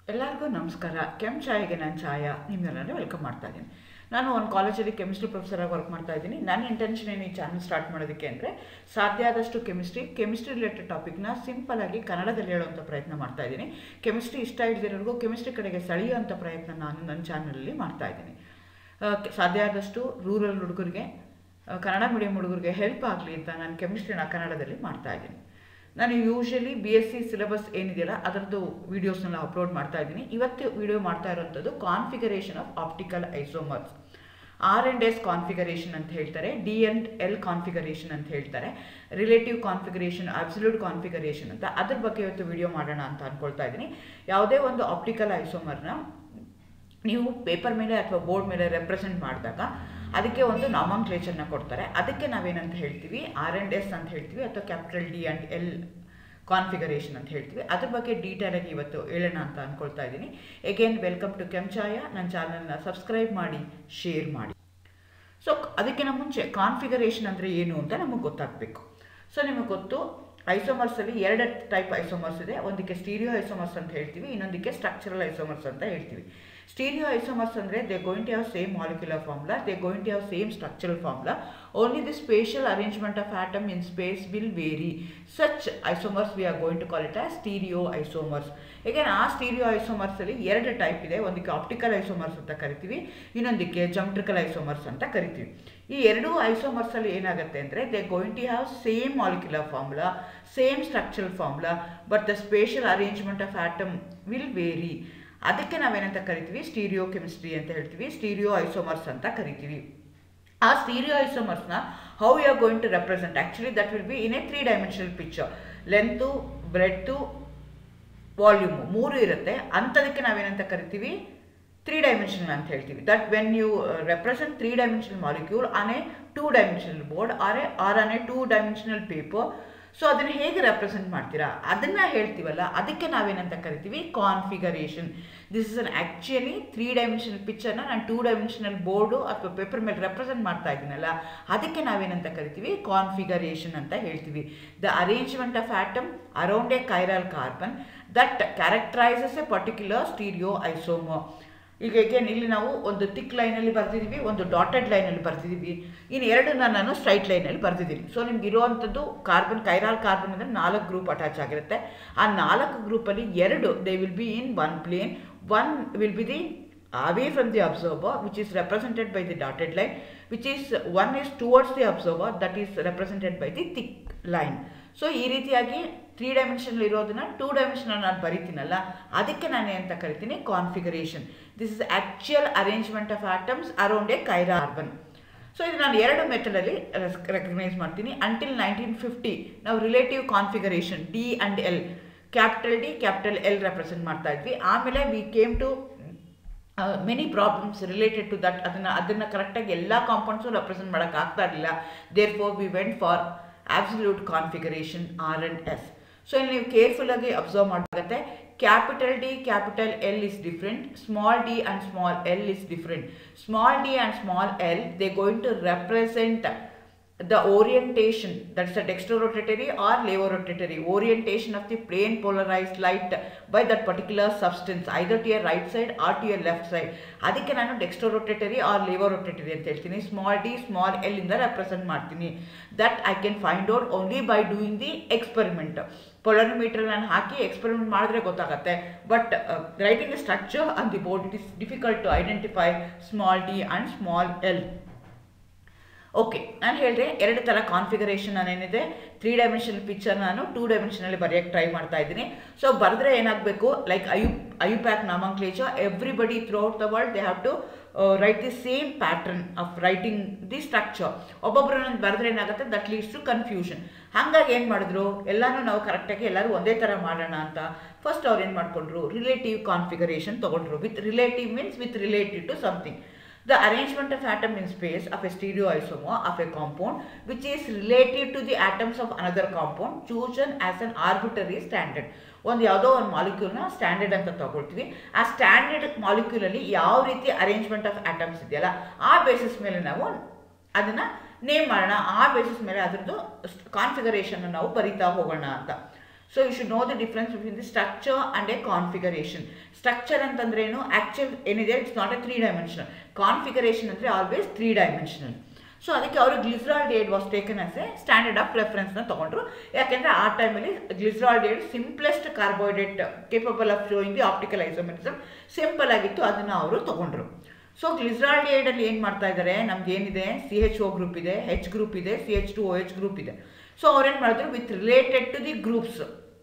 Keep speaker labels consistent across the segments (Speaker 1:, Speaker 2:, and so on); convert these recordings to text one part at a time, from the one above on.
Speaker 1: ಎಲ್ಲರಿಗೂ ನಮಸ್ಕಾರ ಕೆಮ್ ಚಾಯ್ಗೆ ನಾನು ಛಾಯಾ ನಿಮ್ಮೆಲ್ಲರೂ ವೆಲ್ಕಮ್ ಮಾಡ್ತಾ ಇದ್ದೀನಿ ನಾನು ಒಂದು ಕಾಲೇಜಲ್ಲಿ ಕೆಮಿಸ್ಟ್ರಿ ಪ್ರೊಫೆಸರಾಗಿ ವರ್ಕ್ ಮಾಡ್ತಾ ಇದ್ದೀನಿ ನನ್ನ ಇಂಟೆನ್ಷನ್ ಏನು ಈ ಚಾನಲ್ ಸ್ಟಾರ್ಟ್ ಮಾಡೋದಕ್ಕೆ ಅಂದರೆ ಸಾಧ್ಯ ಆದಷ್ಟು ಕೆಮಿಸ್ಟ್ರಿ ಕೆಮಿಸ್ಟ್ರಿ ರಿಲೇಟೆಡ್ ಟಾಪಿಕ್ನ ಸಿಂಪಲಾಗಿ ಕನ್ನಡದಲ್ಲಿ ಹೇಳುವಂಥ ಪ್ರಯತ್ನ ಮಾಡ್ತಾ ಇದ್ದೀನಿ ಕೆಮಿಸ್ಟ್ರಿ ಇಷ್ಟ ಇಲ್ದಿರೋರಿಗೂ ಕೆಮಿಸ್ಟ್ರಿ ಕಡೆಗೆ ಸೆಳೆಯುವಂಥ ಪ್ರಯತ್ನ ನಾನು ನನ್ನ ಚಾನಲಲ್ಲಿ ಮಾಡ್ತಾ ಇದ್ದೀನಿ ಆ, ಕೆ- ಸಾಧ್ಯ ಆದಷ್ಟು ರೂರಲ್ ಹುಡುಗರಿಗೆ ಆ, ಕನ್ನಡ ಮೀಡಿಯಂ ಹುಡುಗರಿಗೆ ಹೆಲ್ಪ್ ಆಗಲಿ ಅಂತ ನಾನು ಕೆಮಿಸ್ಟ್ರಿನ ಕನ್ನಡದಲ್ಲಿ ಮಾಡ್ತಾ ಇದ್ದೀನಿ ನಾನು usually B S C syllabus ಏನಿದೆಯಲ್ಲ ಅದರದ್ದು ವೀಡಿಯೋಸ್ನೆಲ್ಲ ಅಪ್ಲೋಡ್ ಮಾಡ್ತಾ ಇದ್ದೀನಿ ಇವತ್ತು ವಿಡಿಯೋ ಮಾಡ್ತಾ ಇರೋಂಥದ್ದು configuration of optical isomers R and S configuration ಅಂತ ಹೇಳ್ತಾರೆ ಡಿ ಆ್ಯಂಡ್ ಎಲ್ ಕಾನ್ಫಿಗರೇಷನ್ ಅಂತ ಹೇಳ್ತಾರೆ ರಿಲೇಟಿವ್ ಕಾನ್ಫಿಗರೇಷನ್ ಅಬ್ಸಲ್ಯೂಟ್ ಕಾನ್ಫಿಗರೇಷನ್ ಅಂತ ಅದ್ರ ಬಗ್ಗೆ ಇವತ್ತು ವಿಡಿಯೋ ಮಾಡೋಣ ಅಂತ ಅನ್ಕೊಳ್ತಾ ಇದ್ದೀನಿ ಯಾವುದೇ ಒಂದು ಆಪ್ಟಿಕಲ್ ಐಸೋಮರ್ನ ನೀವು ಪೇಪರ್ ಮೇಲೆ ಅಥವಾ ಬೋರ್ಡ್ ಮೇಲೆ ರೆಪ್ರೆಸೆಂಟ್ ಮಾಡಿದಾಗ ಅದಕ್ಕೆ ಒಂದು ನಾಮಂಕ್ಲೇಚರ್ನ ಕೊಡ್ತಾರೆ ಅದಕ್ಕೆ ನಾವೇನಂತ ಹೇಳ್ತೀವಿ ಆರ್ ಆ್ಯಂಡ್ ಎಸ್ ಅಂತ ಹೇಳ್ತೀವಿ ಅಥವಾ capital D and L configuration ಅಂತ ಹೇಳ್ತೀವಿ ಅದ್ರ ಬಗ್ಗೆ ಡೀಟೇಲಾಗಿ ಇವತ್ತು ಹೇಳೋಣ ಅಂತ ಅಂದ್ಕೊಳ್ತಾ ಇದ್ದೀನಿ ಎಗೇನ್ ವೆಲ್ಕಮ್ ಟು ಕೆಂಚಾಯ ನನ್ನ ಚಾನಲ್ನ ಸಬ್ಸ್ಕ್ರೈಬ್ ಮಾಡಿ ಶೇರ್ ಮಾಡಿ ಸೊ ಅದಕ್ಕಿಂತ ಮುಂಚೆ ಕಾನ್ಫಿಗರೇಷನ್ ಅಂದರೆ ಏನು ಅಂತ ನಮಗೆ ಗೊತ್ತಾಗಬೇಕು ಸೊ ನಿಮಗೆ ಗೊತ್ತು ಐಸೋಮರ್ಸಲ್ಲಿ ಎರಡು ಟೈಪ್ ಐಸೋಮರ್ಸ್ ಇದೆ ಒಂದಕ್ಕೆ ಸ್ಟೀರಿಯೋ ಐಸೋಮರ್ಸ್ ಅಂತ ಹೇಳ್ತೀವಿ ಇನ್ನೊಂದಕ್ಕೆ ಸ್ಟ್ರಕ್ಚರಲ್ ಐಸೋಮರ್ಸ್ ಅಂತ ಹೇಳ್ತೀವಿ ಸ್ಟೀರಿಯೋ ಐಸೋಮರ್ಸ್ ಅಂದರೆ they going to have same molecular formula they going to have same structural formula only the spatial arrangement of atom in space will vary such isomers we are going to call it as stereo isomers ಏಕೆಂದ್ರೆ ಆ stereo ಐಸೋಮರ್ಸಲ್ಲಿ ಎರಡು type ಇದೆ ಒಂದಕ್ಕೆ optical isomers ಅಂತ ಕರಿತೀವಿ ಇನ್ನೊಂದಕ್ಕೆ ಜಮ್ಟ್ರಿಕಲ್ isomers ಅಂತ ಕರಿತೀವಿ ಈ ಎರಡೂ ಐಸೋಮರ್ಸಲ್ಲಿ ಏನಾಗುತ್ತೆ ಅಂದರೆ they going to have same molecular formula same structural formula but the spatial arrangement of atom will vary ಅದಕ್ಕೆ ನಾವೇನಂತ ಕರಿತೀವಿ ಸ್ಟೀರಿಯೋ ಕೆಮಿಸ್ಟ್ರಿ ಅಂತ ಹೇಳ್ತೀವಿ ಸ್ಟೀರಿಯೋ ಐಸೋಮರ್ಸ್ ಅಂತ ಕರಿತೀವಿ ಆ ಸ್ಟೀರಿಯೋ ಐಸೋಮರ್ಸ್ನ how you are going to represent actually that will be in a three dimensional picture length breadth volume ಮೂರು ಇರುತ್ತೆ ಅಂಥದಕ್ಕೆ ನಾವೇನಂತ ಕರಿತೀವಿ ತ್ರೀ ಡೈಮೆನ್ಷನಲ್ ಅಂತ ಹೇಳ್ತೀವಿ that when you represent three dimensional molecule on a two dimensional board or a or on a two dimensional paper so ಅದನ್ನು ಹೇಗೆ represent ಮಾಡ್ತೀರಾ ಅದನ್ನು ಹೇಳ್ತೀವಲ್ಲ ಅದಕ್ಕೆ ನಾವೇನಂತ ಕರಿತೀವಿ configuration this is an actually three dimensional ಪಿಕ್ಚರ್ನ ನಾನು ಟೂ ಡೈಮೆನ್ಷನಲ್ ಬೋರ್ಡು ಅಥವಾ ಪೇಪರ್ ಮೇಲೆ ರೆಪ್ರೆಸೆಂಟ್ ಮಾಡ್ತಾ ಇದ್ದೀನಲ್ಲ ಅದಕ್ಕೆ ನಾವೇನಂತ ಕರಿತೀವಿ ಕಾನ್ಫಿಗರೇಷನ್ ಅಂತ ಹೇಳ್ತೀವಿ the arrangement of atom around a chiral carbon that characterises a particular stereo isomer ಈಗ again ಇಲ್ಲಿ ನಾವು ಒಂದು ತಿಕ್ ಲೈನಲ್ಲಿ ಬರ್ತಿದ್ದೀವಿ ಒಂದು ಡಾಟೆಡ್ ಲೈನಲ್ಲಿ ಬರ್ತಿದ್ದೀವಿ ಇನ್ನು ಎರಡನ್ನ ನಾನು ಸ್ಟ್ರೈಟ್ ಲೈನಲ್ಲಿ ಬರ್ತಿದ್ದೀನಿ ಸೊ ನಿಮ್ಗೆ ಇರುವಂಥದ್ದು ಕಾರ್ಬನ್ ಕೈರಾಲ್ ಕಾರ್ಬನ್ ಅಂದರೆ ನಾಲ್ಕು ಗ್ರೂಪ್ ಅಟ್ಯಾಚ್ ಆಗಿರುತ್ತೆ ಆ ನಾಲ್ಕು ಗ್ರೂಪಲ್ಲಿ ಎರಡು they will be in one plane one will be the away from the observer which is represented by the dotted line which is one is towards the observer that is represented by the thick line so ಈ ರೀತಿಯಾಗಿ three dimensional ಇರೋದನ್ನ two dimensional ನಾನು ಬರಿತೀನಲ್ಲ ಅದಕ್ಕೆ ನಾನು ಅಂತ ಕರಿತೀನಿ configuration this is actual arrangement of atoms around a chiral carbon so ಇದು ನಾನು ಎರಡು ಮೆಥಡಲ್ಲಿ ರೆಕಗ್ನೈಸ್ ಮಾಡ್ತೀನಿ ಅಂಟಿಲ್ ನೈನ್ಟೀನ್ ಫಿಫ್ಟಿ ನಾವು relative configuration D and L capital D capital L represent ಮಾಡ್ತಾ ಇದ್ವಿ ಆಮೇಲೆ we came to many problems related to that ಅದನ್ನು ಅದನ್ನು ಕರೆಕ್ಟಾಗಿ ಎಲ್ಲ ಕಾಂಪೌಂಡ್ಸು ರೆಪ್ರೆಸೆಂಟ್ ಮಾಡೋಕ್ಕೆ ಆಗ್ತಾ ಇರಲಿಲ್ಲ there therefore we went for absolute configuration R and S so ಇಲ್ಲಿ ನೀವು ಕೇರ್ಫುಲ್ಲಾಗಿ ಅಬ್ಸರ್ವ್ ಮಾಡಬೇಕಾಗತ್ತೆ capital D capital L is different small D and small L is different small D and small L they going to represent the orientation that's the dextrorotatory or levorotatory orientation of the plane polarized light by that particular substance either to your right side or to your left side ಅದಕ್ಕೆ ನಾನು ಡೆಕ್ಸ್ಟ್ರೋರೊಟೇಟರಿ R laevorotatory ಅಂತ ಹೇಳ್ತೀನಿ small D small L ಇಂದ represent ಮಾಡ್ತೀನಿ that I can find out only by doing the experiment polarimeter ನಾನು ಹಾಕಿ experiment ಮಾಡಿದ್ರೆ ಗೊತ್ತಾಗತ್ತೆ but writing the structure on the board it is difficult to identify small D and small L okay ನಾನು ಹೇಳಿದೆ ಎರಡು ಥರ configuration ನಾನೇನಿದೆ three dimensional picture ನಾನು ಟೂ ಡೈಮೆನ್ಷನಲ್ಲಿ ಬರೆಯೋಕ್ಕೆ ಟ್ರೈ ಮಾಡ್ತಾ ಇದ್ದೀನಿ ಸೊ ಬರೆದ್ರೆ ಏನಾಗಬೇಕು like I U IUPAC nomenclature everybody through out the world they have to write the same pattern of writing the structure ಒಬ್ಬೊಬ್ಬರು ನಾನು ಬರೆದ್ರೆ ಏನಾಗುತ್ತೆ ದಟ್ ಲೀಡ್ಸ್ ಟು ಕನ್ಫ್ಯೂಷನ್ ಹಾಗಾಗಿ ಏನು ಮಾಡಿದ್ರು ಎಲ್ಲನೂ ನಾವು ಕರೆಕ್ಟಾಗಿ ಎಲ್ಲರೂ ಒಂದೇ ಥರ ಮಾಡೋಣ ಅಂತ ಫಸ್ಟ್ ಅವ್ರು ಏನು ಮಾಡಿಕೊಂಡ್ರು ರಿಲೇಟಿವ್ ಕಾನ್ಫಿಗರೇಷನ್ ತೊಗೊಂಡ್ರು with relative means with relative to something the arrangement of atom in space of a stereoisomer of a compound which is related to the atoms of another compound chosen as an arbitrary standard ಒಂದು ಯಾವುದೋ ಒಂದು ಮಾಲಿಕ್ಯೂಲ್ನ standard ಅಂತ ತಗೊಳ್ತೀವಿ ಆ standard ಮಾಲಿಕ್ಯೂಲಲ್ಲಿ ಯಾವ ರೀತಿ arrangement of atoms ಇದೆಯಲ್ಲ ಆ ಬೇಸಿಸ್ ಮೇಲೆ ನಾವು ಅದನ್ನು ನೇಮ್ ಮಾಡೋಣ ಆ ಬೇಸಿಸ್ ಮೇಲೆ ಅದರದ್ದು ಕಾನ್ಫಿಗರೇಷನ್ ನಾವು ಬರಿತಾ ಹೋಗೋಣ ಅಂತ so you should know the difference between the structure and a configuration structure ಅಂತಂದ್ರೆ ಏನು ಆ್ಯಕ್ಚುಲ್ ಏನಿದೆ it's not a three dimensional configuration ಅಂದರೆ ಆಲ್ವೇಸ್ ತ್ರೀ ಡೈಮೆನ್ಷನಲ್ ಸೊ ಅದಕ್ಕೆ ಅವರು glyceraldehyde was taken as a standard of ರೆಫರೆನ್ಸ್ನ ತೊಗೊಂಡ್ರು ಯಾಕೆಂದರೆ ಆ ಟೈಮಲ್ಲಿ glyceraldehyde simplest carbohydrate capable of showing the optical isomerism simple ಆಗಿತ್ತು ಅದನ್ನು ಅವರು ತೊಗೊಂಡ್ರು ಸೊ ಗ್ಲಿಸ್ರಾಲ್ ಡೇಡಲ್ಲಿ ಏನು ಮಾಡ್ತಾ ಇದ್ದಾರೆ ನಮ್ಗೆ ಏನಿದೆ ಸಿ ಎಚ್ ಓ ಗ್ರೂಪ್ ಇದೆ ಹೆಚ್ ಗ್ರೂಪ್ ಇದೆ C H two O H group ಇದೆ ಸೊ ಅವ್ರೇನು ಮಾಡಿದ್ರು with related to the groups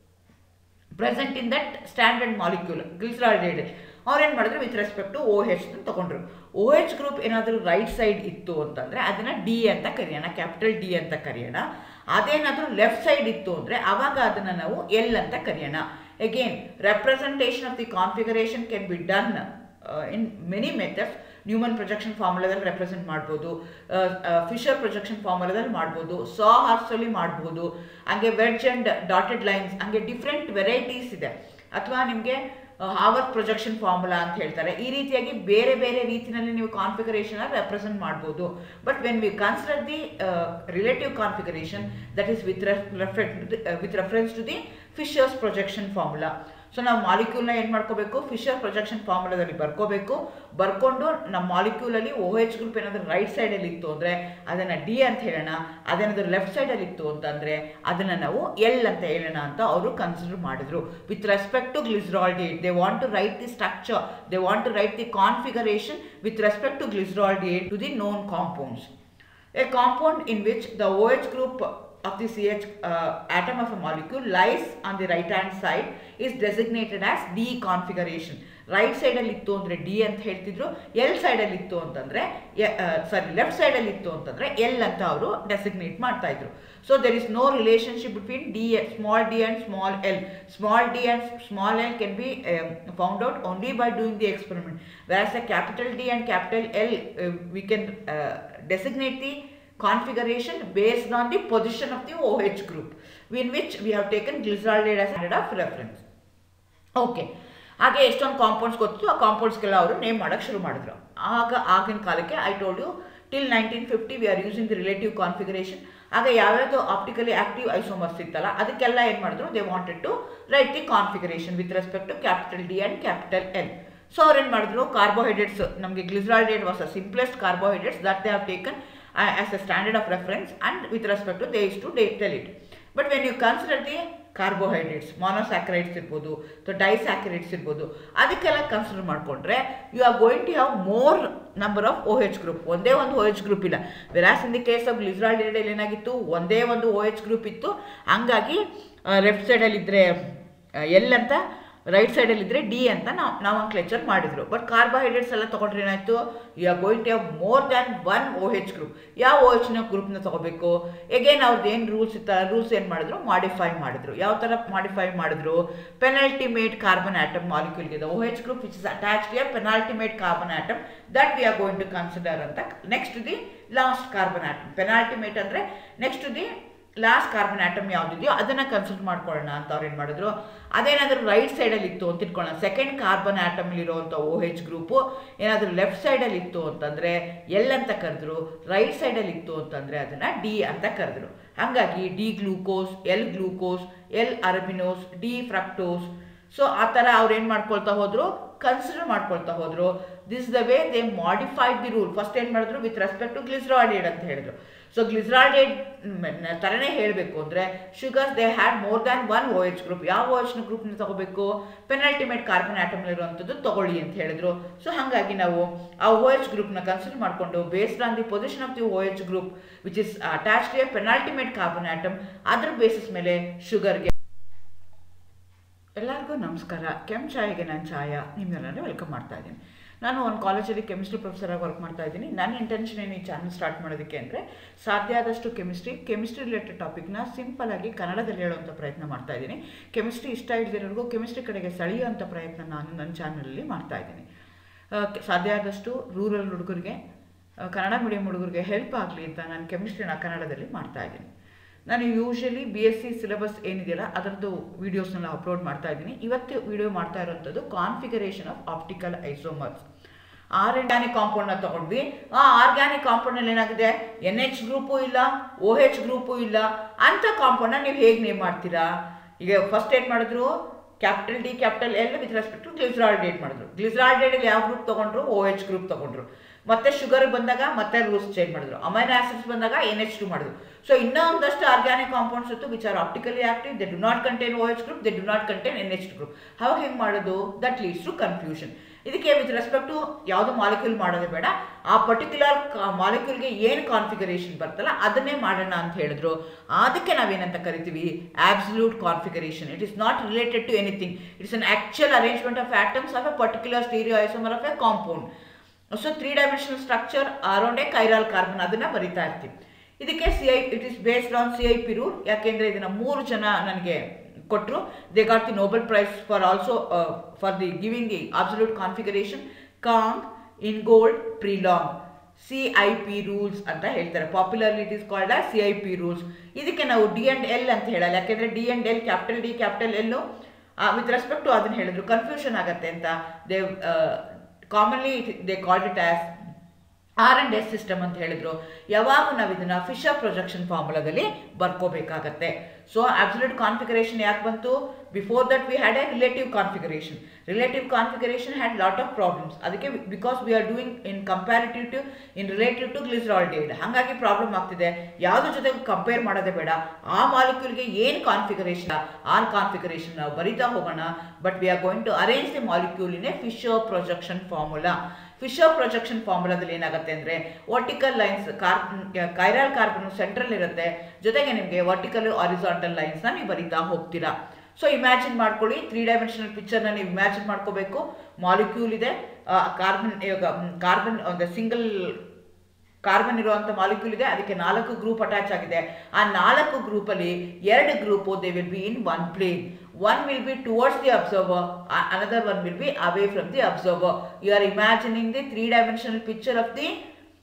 Speaker 1: present in that standard molecule glyceraldehyde ಅವ್ರೇನು ಮಾಡಿದ್ರು with respect to O H ತಗೊಂಡ್ರು ಓ ಎಚ್ ಗ್ರೂಪ್ ಏನಾದರೂ right side ಇತ್ತು ಅಂತಂದರೆ ಅದನ್ನು ಡಿ ಅಂತ ಕರೆಯೋಣ ಕ್ಯಾಪಿಟಲ್ ಡಿ ಅಂತ ಕರೆಯೋಣ ಅದೇನಾದರೂ ಲೆಫ್ಟ್ ಸೈಡ್ ಇತ್ತು ಅಂದರೆ ಆವಾಗ ಅದನ್ನು ನಾವು ಎಲ್ ಅಂತ ಕರೆಯೋಣ again representation of the configuration can be done in many methods Newman projection ಫಾರ್ಮುಲಾದಲ್ಲಿ ರೆಪ್ರೆಸೆಂಟ್ ಮಾಡ್ಬೋದು ಫಿಶರ್ ಪ್ರೊಜೆಕ್ಷನ್ ಫಾರ್ಮುಲಾದಲ್ಲಿ ಮಾಡ್ಬೋದು ಸಾ ಹಾರ್ಸಲ್ಲಿ ಮಾಡ್ಬೋದು ಹಂಗೆ ವೆಡ್ಜ್ ಆ್ಯಂಡ್ ಡಾಟೆಡ್ ಲೈನ್ಸ್ ಹಂಗೆ ಡಿಫ್ರೆಂಟ್ ವೆರೈಟೀಸ್ ಇದೆ ಅಥವಾ ನಿಮಗೆ ಹಾವರ್ ಪ್ರೊಜೆಕ್ಷನ್ ಫಾರ್ಮುಲಾ ಅಂತ ಹೇಳ್ತಾರೆ ಈ ರೀತಿಯಾಗಿ ಬೇರೆ ಬೇರೆ ರೀತಿಯಲ್ಲಿ ನೀವು ಕಾನ್ಫಿಗರೇಷನ್ ರೆಪ್ರೆಸೆಂಟ್ ಮಾಡ್ಬೋದು but when we consider the relative configuration that is with with reference to the Fischer's projection formula so ನಾವು ಮಾಲಿಕ್ಯೂಲ್ನ ಏನು ಮಾಡ್ಕೋಬೇಕು ಫಿಶರ್ ಪ್ರೊಜೆಕ್ಷನ್ ಫಾರ್ಮುಲಾದಲ್ಲಿ ಬರ್ಕೋಬೇಕು ಬರ್ಕೊಂಡು ನಮ್ಮ ಮಾಲಿಕ್ಯೂಲಲ್ಲಿ ಓ ಎಚ್ ಗ್ರೂಪ್ ಏನಾದರೂ ರೈಟ್ ಸೈಡಲ್ಲಿ ಇತ್ತು ಅಂದರೆ ಅದನ್ನು ಡಿ ಅಂತ ಹೇಳೋಣ ಅದೇನಾದರೂ ಲೆಫ್ಟ್ ಸೈಡಲ್ಲಿ ಇತ್ತು ಅಂತಂದರೆ ಅದನ್ನು ನಾವು ಎಲ್ ಅಂತ ಹೇಳೋಣ ಅಂತ ಅವರು ಕನ್ಸಿಡರ್ ಮಾಡಿದ್ರು with respect to glyceraldehyde they want to write the structure they want to write the configuration with respect to glyceraldehyde to the known compounds a compound in which the O H group of the CH uh, atom of a molecule lies on the right hand side is designated as D configuration. Right ಸೈಡಲ್ಲಿ ಇತ್ತು ಅಂದರೆ D ಅಂತ ಹೇಳ್ತಿದ್ರು L ಸೈಡಲ್ಲಿ ಇತ್ತು ಅಂತಂದರೆ ಸಾರಿ left ಸೈಡಲ್ಲಿ ಇತ್ತು ಅಂತಂದರೆ ಎಲ್ ಅಂತ ಅವರು ಡೆಸಿಗ್ನೇಟ್ ಮಾಡ್ತಾ ಇದ್ರು so there is no relationship between D small D and small L small D and small L can be found out only by doing the experiment versus a capital D and capital L we can designate the configuration based on the position of the OH group in which we have taken glyceraldehyde as standard of reference. Okay ಹಾಗೆ ಎಷ್ಟೊಂದು compounds ಗೊತ್ತು ಆ ಕಾಂಪೌಂಡ್ಸ್ಗೆಲ್ಲ ಅವರು name ಮಾಡೋಕ್ಕೆ ಶುರು ಮಾಡಿದ್ರು ಆಗ ಆಗಿನ ಕಾಲಕ್ಕೆ I told you till nineteen fifty we are using the relative configuration ಆಗ ಯಾವ್ಯಾವುದು ಆಪ್ಟಿಕಲಿ ಆಕ್ಟಿವ್ ಐಸೋಮರ್ಸ್ ಇತ್ತಲ್ಲ ಅದಕ್ಕೆಲ್ಲ ಏನು ಮಾಡಿದ್ರು they wanted to write the configuration with respect to capital D and capital L so ಅವ್ರೇನು ಮಾಡಿದ್ರು ಕಾರ್ಬೋಹೈಡ್ರೇಟ್ಸ್ ನಮಗೆ glyceraldehyde was a simplest carbohydrates that they have taken as a standard of reference and with respect to they used to tell it. But when you consider the carbohydrates monosaccharides ಇರ್ಬೋದು ಅಥವಾ disaccharides ಇರ್ಬೋದು ಅದಕ್ಕೆಲ್ಲ consider ಮಾಡಿಕೊಂಡ್ರೆ you are going to have more number of O H group ಒಂದೇ ಒಂದು O H group ಇಲ್ಲ versus in the case of ಲಿಸ್ರಾಲ್ಡೇಡಲ್ಲಿ ಏನಾಗಿತ್ತು ಒಂದೇ ಒಂದು ಓ ಎಚ್ ಗ್ರೂಪ್ ಇತ್ತು ಹಂಗಾಗಿ ಲೆಫ್ಟ್ ಸೈಡಲ್ಲಿದ್ದರೆ ಎಲ್ ಅಂತ ರೈಟ್ ಸೈಡಲ್ಲಿ ಇದ್ದರೆ ಡಿ ಅಂತ ನಾವು ನಾವು ಕ್ಲೆಚರ್ ಮಾಡಿದ್ರು ಬಟ್ ಕಾರ್ಬೋಹೈಡ್ರೇಟ್ಸ್ ಎಲ್ಲ ತೊಗೊಂಡ್ರೆ ಏನಾಯಿತು you are going to have more than one O H group ಯಾವ ಓ ಎಚ್ನ ಗ್ರೂಪ್ನ ತೊಗೋಬೇಕು ಎಗೇನ್ ಅವ್ರದ್ದು ಏನು ರೂಲ್ಸ್ ಇತ್ತ ರೂಲ್ಸ್ ಏನು ಮಾಡಿದ್ರು ಮಾಡಿಫೈ ಮಾಡಿದ್ರು ಯಾವ ಥರ ಮಾಡಿಫೈ ಮಾಡಿದ್ರು ಪೆನಾಲ್ಟಿಮೇಟ್ ಕಾರ್ಬನ್ ಆಟಮ್ ಮಾಲಿಕ್ಯೂಲ್ಗಿದೆ O H group which is attached a penultimate carbon atom that we are going to consider ಅಂತ next the last carbon atom penultimate ಅಂದರೆ next the last carbon atom ಯಾವುದಿದೆಯೋ ಅದನ್ನು consider ಮಾಡ್ಕೊಳ್ಳೋಣ ಅಂತ ಅವ್ರು ಏನು ಮಾಡಿದ್ರು ಅದೇನಾದರೂ ರೈಟ್ ಸೈಡಲ್ಲಿ ಇತ್ತು ಅಂತ ಇಟ್ಕೊಳ್ಳೋಣ ಸೆಕೆಂಡ್ ಕಾರ್ಬನ್ ಆಟಮಲ್ಲಿರುವಂಥ ಓ ಹೆಚ್ ಗ್ರೂಪು ಏನಾದರೂ ಲೆಫ್ಟ್ ಸೈಡಲ್ಲಿ ಇತ್ತು ಅಂತಂದರೆ ಎಲ್ ಅಂತ ಕರೆದ್ರು ರೈಟ್ ಸೈಡಲ್ಲಿ ಇತ್ತು ಅಂತಂದರೆ ಅದನ್ನು ಡಿ ಅಂತ ಕರೆದ್ರು ಹಾಗಾಗಿ D glucose L glucose L arabinose D fructose so ಆ ಥರ ಅವ್ರು ಏನು ಮಾಡ್ಕೊಳ್ತಾ ಹೋದರು ಕನ್ಸಿಡರ್ ಮಾಡ್ಕೊಳ್ತಾ ಹೋದರು this the way they modified the rule first ಏನು ಮಾಡಿದ್ರು ವಿತ್ ರೆಸ್ಪೆಕ್ಟ್ ಟು ಗ್ಲಿಸ್ರಾಲ್ಡೇಡ್ ಅಂತ ಹೇಳಿದ್ರು ಸೊ ಗ್ಲಿಸ್ರಾಲ್ಡೇಡ್ ಥರನೇ ಹೇಳಬೇಕು ಅಂದರೆ sugars they had more than one O H group ಯಾವ ಓ ಎಚ್ನ ಗ್ರೂಪ್ನ ತಗೋಬೇಕು ಪೆನಾಲ್ಟಿಮೇಟ್ ಕಾರ್ಬನ್ ಆಟಮ್ಲಿರುವಂಥದ್ದು ತಗೊಳ್ಳಿ ಅಂತ ಹೇಳಿದ್ರು ಸೊ ಹಾಗಾಗಿ ನಾವು ಆ ಓ ಎಚ್ ಗ್ರೂಪ್ನ ಕನ್ಸಿಡರ್ ಮಾಡಿಕೊಂಡು based on the position of the O H group which is attached a penultimate carbon atom ಅದ್ರ ಬೇಸಿಸ್ ಮೇಲೆ ಶುಗರ್ಗೆ ಎಲ್ಲರಿಗೂ ನಮಸ್ಕಾರ ಕೆಮ್ ಚಾಯ್ಗೆ ನಾನು ಛಾಯಾ ನಿಮ್ಮೆಲ್ಲರೂ ವೆಲ್ಕಮ್ ಮಾಡ್ತಾ ಇದ್ದೀನಿ ನಾನು ಒಂದು ಕಾಲೇಜಲ್ಲಿ ಕೆಮಿಸ್ಟ್ರಿ ಪ್ರೊಫೆಸರಾಗಿ ವರ್ಕ್ ಮಾಡ್ತಾ ಇದ್ದೀನಿ ನನ್ನ ಇಂಟೆನ್ಷನ್ ಏನು ಈ ಚಾನಲ್ ಸ್ಟಾರ್ಟ್ ಮಾಡೋದಕ್ಕೆ ಅಂದರೆ ಸಾಧ್ಯ ಆದಷ್ಟು ಕೆಮಿಸ್ಟ್ರಿ ಕೆಮಿಸ್ಟ್ರಿ ರಿಲೇಟೆಡ್ ಟಾಪಿಕ್ನ ಸಿಂಪಲಾಗಿ ಕನ್ನಡದಲ್ಲಿ ಹೇಳುವಂಥ ಪ್ರಯತ್ನ ಮಾಡ್ತಾ ಇದ್ದೀನಿ ಕೆಮಿಸ್ಟ್ರಿ ಇಷ್ಟ ಇಲ್ದಿರೋರಿಗೂ ಕೆಮಿಸ್ಟ್ರಿ ಕಡೆಗೆ ಸೆಳೆಯುವಂಥ ಪ್ರಯತ್ನ ನಾನು ನನ್ನ ಚಾನಲಲ್ಲಿ ಮಾಡ್ತಾ ಇದ್ದೀನಿ ಸಾಧ್ಯ ಆದಷ್ಟು ರೂರಲ್ ಹುಡುಗರಿಗೆ ಕನ್ನಡ ಮೀಡಿಯಂ ಹುಡುಗರಿಗೆ ಹೆಲ್ಪ್ ಆಗಲಿ ಅಂತ ನಾನು ಕೆಮಿಸ್ಟ್ರಿನ ಕನ್ನಡದಲ್ಲಿ ಮಾಡ್ತಾ ಇದ್ದೀನಿ ನಾನು usually B S C syllabus ಏನಿದೆಯಲ್ಲ ಅದರದ್ದು ವೀಡಿಯೋಸ್ನೆಲ್ಲ ಅಪ್ಲೋಡ್ ಮಾಡ್ತಾ ಇದ್ದೀನಿ ಇವತ್ತು ವಿಡಿಯೋ ಮಾಡ್ತಾ ಇರೋಂಥದ್ದು configuration of optical isomers organic ಕಾಂಪೌಂಡ್ನ ತಗೊಂಡ್ವಿ ಆ ಆರ್ಗ್ಯಾನಿಕ್ ಕಾಂಪೌಂಡ್ನಲ್ಲಿ ಏನಾಗಿದೆ ಎನ್ ಎಚ್ ಗ್ರೂಪು ಇಲ್ಲ ಓ ಹೆಚ್ ಗ್ರೂಪು ಇಲ್ಲ ಅಂಥ ಕಾಂಪೌಂಡ್ನ ನೀವು ಹೇಗೆ ನೇಮ್ ಮಾಡ್ತೀರಾ ಈಗ ಫಸ್ಟ್ ಏನು ಮಾಡಿದ್ರು capital D capital L with respect to glyceraldehyde ಮಾಡಿದ್ರು ಗ್ಲಿಸರಾಲ್ಡೇಟಲ್ಲಿ ಯಾವ ಗ್ರೂಪ್ ತೊಗೊಂಡ್ರು ಓ ಎಚ್ ಗ್ರೂಪ್ ತೊಗೊಂಡ್ರು ಮತ್ತೆ ಶುಗರ್ ಬಂದಾಗ ಮತ್ತೆ ರೂಲ್ಸ್ ಚೇಂಜ್ ಮಾಡಿದ್ರು ಅಮೈನೋ ಆಸಿಡ್ಸ್ ಬಂದಾಗ ಎನ್ ಎಚ್ ಟು ಮಾಡಿದ್ರು ಸೊ ಇನ್ನೂ ಒಂದಷ್ಟು ಆರ್ಗ್ಯಾನಿಕ್ ಕಾಂಪೌಂಡ್ಸ್ ಇತ್ತು which are optically active they do not contain O H group they do not contain N H group ಅವಾಗ ಹೆಂಗೆ ಮಾಡೋದು ದಟ್ ಲೀಡ್ಸ್ ಟು ಕನ್ಫ್ಯೂಷನ್ ಇದಕ್ಕೆ ವಿತ್ ರೆಸ್ಪೆಕ್ಟ್ ಟು ಯಾವುದು molecule ಮಾಡೋದೇ ಬೇಡ ಆ ಪರ್ಟಿಕ್ಯುಲರ್ ಮಾಲಿಕ್ಯೂಲ್ಗೆ ಏನು ಕಾನ್ಫಿಗರೇಷನ್ ಬರ್ತಲ್ಲ ಅದನ್ನೇ ಮಾಡೋಣ ಅಂತ ಹೇಳಿದ್ರು ಅದಕ್ಕೆ ನಾವೇನಂತ ಕರಿತೀವಿ absolute configuration it is not related to anything it's an actual arrangement of atoms of a particular stereo isomer of a compound so three dimensional structure around a chiral carbon ಅದನ್ನ ಬರಿತಾ ಇರ್ತೀವಿ ಇದಕ್ಕೆ C I it is based on C I P rule ಯಾಕೆಂದ್ರೆ ಇದನ್ನ ಮೂರು ಜನ ನನಗೆ ಕೊಟ್ಟರು they got the Nobel prize for also for the giving the absolute configuration Cahn in gold ಪ್ರಿಲಾಂಗ್ C I P rules ಅಂತ ಹೇಳ್ತಾರೆ popularly it is called C I P rules ಇದಕ್ಕೆ ನಾವು ಡಿ ಅಂಡ್ ಎಲ್ ಅಂತ ಹೇಳಲ್ಲ ಯಾಕೆಂದ್ರೆ D and L capital D capital L with respect to ಅದನ್ನ ಹೇಳಿದ್ರು confusion ಆಗತ್ತೆ ಅಂತ they commonly they called it as R and S system ಅಂತ ಹೇಳಿದ್ರು ಯಾವಾಗ ನಾವು ಇದನ್ನ ಫಿಶರ್ ಪ್ರೊಜೆಕ್ಷನ್ ಫಾರ್ಮುಲಾದಲ್ಲಿ ಬರ್ಕೋಬೇಕಾಗತ್ತೆ ಸೊ ಅಬ್ಸಲ್ಯೂಟ್ ಕಾನ್ಫಿಗರೇಷನ್ ಯಾಕೆ ಬಂತು before that we had a relative configuration relative configuration had lot of problems ಅದಕ್ಕೆ because we are doing in comparative to in relative to glyceraldehyde ಹಾಗಾಗಿ ಪ್ರಾಬ್ಲಮ್ ಆಗ್ತಿದೆ ಯಾವುದ್ರ ಜೊತೆಗೆ ಕಂಪೇರ್ ಮಾಡೋದೇ ಬೇಡ ಆ ಮಾಲಿಕ್ಯೂಲ್ಗೆ ಏನು ಕಾನ್ಫಿಗರೇಷನ್ ಆ ಕಾನ್ಫಿಗರೇಷನ್ ನಾವು ಬರಿತಾ ಹೋಗೋಣ but we are going to arrange the molecule in a Fischer projection formula Fischer projection ಫಾರ್ಮುಲಾದಲ್ಲಿ ಏನಾಗುತ್ತೆ ಅಂದರೆ vertical lines carbon chiral carbon central ಇರುತ್ತೆ ಜೊತೆಗೆ ನಿಮಗೆ ವರ್ಟಿಕಲ್ ಆರಿಸಾಂಟಲ್ ಲೈನ್ಸ್ನ ನೀವು ಬರಿತಾ ಹೋಗ್ತೀರಾ ಸೊ ಇಮ್ಯಾಜಿನ್ ಮಾಡ್ಕೊಳ್ಳಿ ತ್ರೀ ಡೈಮೆನ್ಷನಲ್ ಪಿಕ್ಚರ್ನ ನೀವು ಇಮ್ಯಾಜಿನ್ ಮಾಡ್ಕೋಬೇಕು ಮಾಲಿಕ್ಯೂಲ್ ಇದೆ ಕಾರ್ಬನ್ ಇವಾಗ ಕಾರ್ಬನ್ ಒಂದು ಸಿಂಗಲ್ ಕಾರ್ಬನ್ ಇರುವಂಥ ಮಾಲಿಕ್ಯೂಲ್ ಇದೆ ಅದಕ್ಕೆ ನಾಲ್ಕು ಗ್ರೂಪ್ ಅಟ್ಯಾಚ್ ಆಗಿದೆ ಆ ನಾಲ್ಕು ಗ್ರೂಪಲ್ಲಿ ಎರಡು group they will be in one plane one will be towards the observer another one will be away from the observer you are imagining the three dimensional picture of the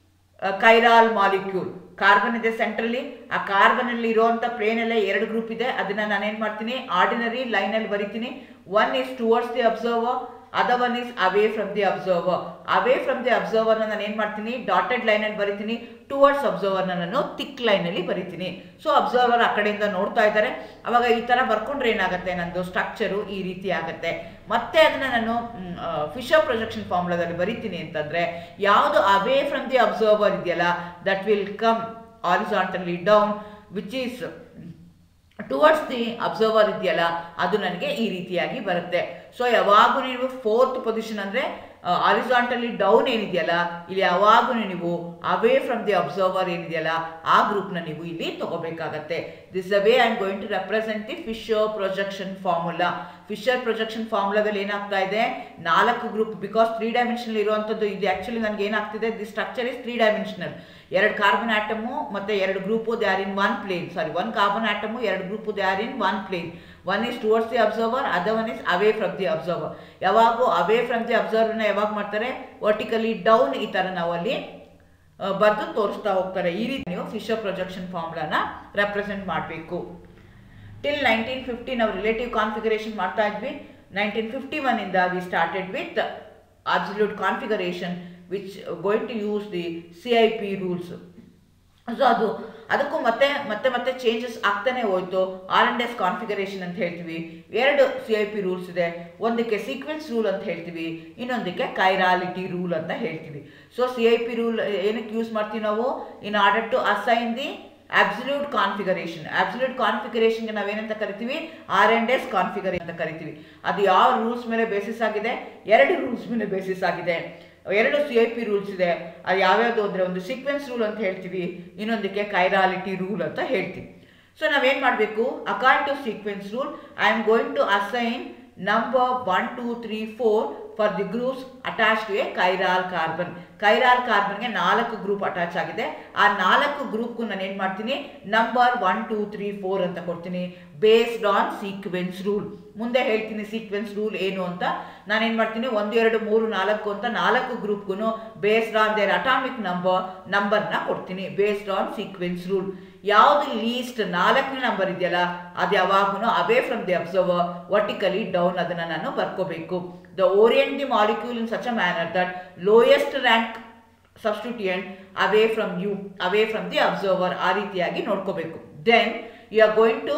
Speaker 1: chiral molecule carbon ಇದೆ ಸೆಂಟ್ರಲ್ಲಿ ಆ carbon ಅಲ್ಲಿ ಇರುವಂತ plane ಎಲ್ಲ ಎರಡು group ಇದೆ ಅದನ್ನ ನಾನೇನ್ ಮಾಡ್ತೀನಿ ಆರ್ಡಿನರಿ ಲೈನ್ ಅಲ್ಲಿ ಬರಿತೀನಿ one is towards the observer other one is away from the observer away from the ಅಬ್ಸರ್ವರ್ನ ನಾನು ಏನು ಮಾಡ್ತೀನಿ ಡಾಟೆಡ್ ಲೈನಲ್ಲಿ ಬರಿತೀನಿ ಟುವರ್ಡ್ಸ್ ಅಬ್ಸರ್ವರ್ನ ನಾನು ತಿಕ್ ಲೈನಲ್ಲಿ ಬರಿತೀನಿ ಸೊ ಅಬ್ಸರ್ವರ್ ಆ ಕಡೆಯಿಂದ ನೋಡ್ತಾ ಇದ್ದಾರೆ ಅವಾಗ ಈ ಥರ ಬರ್ಕೊಂಡ್ರೆ ಏನಾಗುತ್ತೆ ನಂದು ಸ್ಟ್ರಕ್ಚರು ಈ ರೀತಿ ಆಗುತ್ತೆ ಮತ್ತೆ ಅದನ್ನ ನಾನು ಫಿಶರ್ ಪ್ರೊಜೆಕ್ಷನ್ ಫಾರ್ಮುಲಾದಲ್ಲಿ ಬರಿತೀನಿ ಅಂತಂದ್ರೆ ಯಾವುದು ಅವೇ ಫ್ರಮ್ ದಿ ಅಬ್ಸರ್ವರ್ ಇದೆಯಲ್ಲ that will come horizontally down which is towards the observer ಇದೆಯಲ್ಲ ಅದು ನನಗೆ ಈ ರೀತಿಯಾಗಿ ಬರುತ್ತೆ ಸೊ ಯಾವಾಗೂ ನೀವು ಫೋರ್ತ್ ಪೊಸಿಷನ್ ಅಂದರೆ ಆರಿಸಾಂಟಲಿ ಡೌನ್ ಏನಿದೆಯಲ್ಲ ಇಲ್ಲಿ ಯಾವಾಗೂ ನೀವು ಅವೇ ಫ್ರಮ್ ದಿ ಅಬ್ಸರ್ವರ್ ಏನಿದೆಯಲ್ಲ ಆ ಗ್ರೂಪ್ನ ನೀವು ಇಲ್ಲಿ ತಗೋಬೇಕಾಗತ್ತೆ this uh way I am going to represent the Fischer projection formula Fischer projection ಫಾರ್ಮುಲಾದಲ್ಲಿ ಏನಾಗ್ತಾ ಇದೆ ನಾಲ್ಕು ಗ್ರೂಪ್ ಬಿಕಾಸ್ ತ್ರೀ ಡೈಮೆನ್ಷನಲ್ ಇರುವಂಥದ್ದು ಇದು ಆ್ಯಕ್ಚುಲಿ ನನಗೆ ಏನಾಗ್ತಿದೆ the structure is three dimensional ಎರಡು ಕಾರ್ಬನ್ ಆಟಮು ಮತ್ತು ಎರಡು group they are in one plane sorry one carbon atom ಎರಡು group they are in one plane one is towards the observer other one is away from the observer ಯಾವಾಗೂ away from the ಅಬ್ಸರ್ವರ್ನ ಯಾವಾಗ ಮಾಡ್ತಾರೆ vertically down ಈ ಥರ ನಾವು ಅಲ್ಲಿ ಬರೆದು ತೋರಿಸ್ತಾ ಹೋಗ್ತಾರೆ ಈ ರೀತಿ ನೀವು ಫಿಶರ್ ಪ್ರೊಜೆಕ್ಷನ್ ಫಾರ್ಮುಲಾನ ರೆಪ್ರೆಸೆಂಟ್ ಮಾಡಬೇಕು ಟಿಲ್ ನೈನ್ಟೀನ್ ಫಿಫ್ಟಿ ನಾವು ರಿಲೇಟಿವ್ ಕಾನ್ಫಿಗರೇಷನ್ ಮಾಡ್ತಾ ಇದ್ವಿ ನೈನ್ಟೀನ್ ಫಿಫ್ಟಿ ಒನ್ನಿಂದ we started with absolute configuration which going to use the C I P rules so ಅದು ಅದಕ್ಕೂ ಮತ್ತೆ ಮತ್ತೆ ಮತ್ತೆ ಚೇಂಜಸ್ ಆಗ್ತಾನೆ ಹೋಯ್ತು ಆರ್ ಅಂಡ್ ಎಸ್ ಕಾನ್ಫಿಗರೇಷನ್ ಅಂತ ಹೇಳ್ತೀವಿ ಎರಡು ಸಿ ಐ ಪಿ ರೂಲ್ಸ್ ಇದೆ ಒಂದಕ್ಕೆ ಸೀಕ್ವೆನ್ಸ್ ರೂಲ್ ಅಂತ ಹೇಳ್ತೀವಿ ಇನ್ನೊಂದಕ್ಕೆ ಕೈರಾಲಿಟಿ ರೂಲ್ ಅಂತ ಹೇಳ್ತೀವಿ so C I P rule ಏನಕ್ಕೆ ಯೂಸ್ ಮಾಡ್ತೀವಿ ನಾವು in order to assign the absolute configuration absolute ಕಾನ್ಫಿಗರೇಷನ್ಗೆ ನಾವೇನಂತ ಕರಿತೀವಿ ಆರ್ ಅಂಡ್ ಎಸ್ ಕಾನ್ಫಿಗರೇಷನ್ ಅಂತ ಕರಿತೀವಿ ಅದು ಯಾವ ರೂಲ್ಸ್ ಮೇಲೆ ಬೇಸಿಸ್ ಆಗಿದೆ ಎರಡು ರೂಲ್ಸ್ ಮೇಲೆ ಬೇಸಿಸ್ ಆಗಿದೆ ಎರಡು ಸಿ ಐ ಪಿ ರೂಲ್ಸ್ ಇದೆ ಅದು ಯಾವ್ಯಾವುದು ಅಂದರೆ ಒಂದು ಸೀಕ್ವೆನ್ಸ್ ರೂಲ್ ಅಂತ ಹೇಳ್ತೀವಿ ಇನ್ನೊಂದಕ್ಕೆ ಕೈರಾಲಿಟಿ ರೂಲ್ ಅಂತ ಹೇಳ್ತೀವಿ ಸೊ ನಾವೇನು ಮಾಡಬೇಕು accord to sequence rule I am going to assign number one two three four for the groups attach to a chiral carbon chiral ಕಾರ್ಬನ್ಗೆ ನಾಲ್ಕು ಗ್ರೂಪ್ ಅಟ್ಯಾಚ್ ಆಗಿದೆ ಆ ನಾಲ್ಕು ಗ್ರೂಪ್ಗೂ ನಾನು ಏನು ಮಾಡ್ತೀನಿ number one two three four ಅಂತ ಕೊಡ್ತೀನಿ ಬೇಸ್ಡ್ ಆನ್ ಸೀಕ್ವೆನ್ಸ್ ರೂಲ್ ಮುಂದೆ ಹೇಳ್ತೀನಿ ಸೀಕ್ವೆನ್ಸ್ ರೂಲ್ ಏನು ಅಂತ ನಾನೇನು ಮಾಡ್ತೀನಿ ಒಂದು ಎರಡು ಮೂರು ನಾಲ್ಕು ಅಂತ ನಾಲ್ಕು ಗ್ರೂಪ್ಗೂ based on their atomic number ನಂಬರ್ನ ಕೊಡ್ತೀನಿ ಬೇಸ್ಡ್ ಆನ್ ಸೀಕ್ವೆನ್ಸ್ ರೂಲ್ ಯಾವುದು ಲೀಸ್ಟ್ ನಾಲ್ಕನೇ ನಂಬರ್ ಇದೆಯಲ್ಲ ಅದು ಯಾವಾಗೂ away from the observer vertically down ಅದನ್ನು ನಾನು ಬರ್ಕೋಬೇಕು the orient the molecule in such a manner that lowest rank substituent away from you away from the observer ಆ ರೀತಿಯಾಗಿ ನೋಡ್ಕೋಬೇಕು then you are going to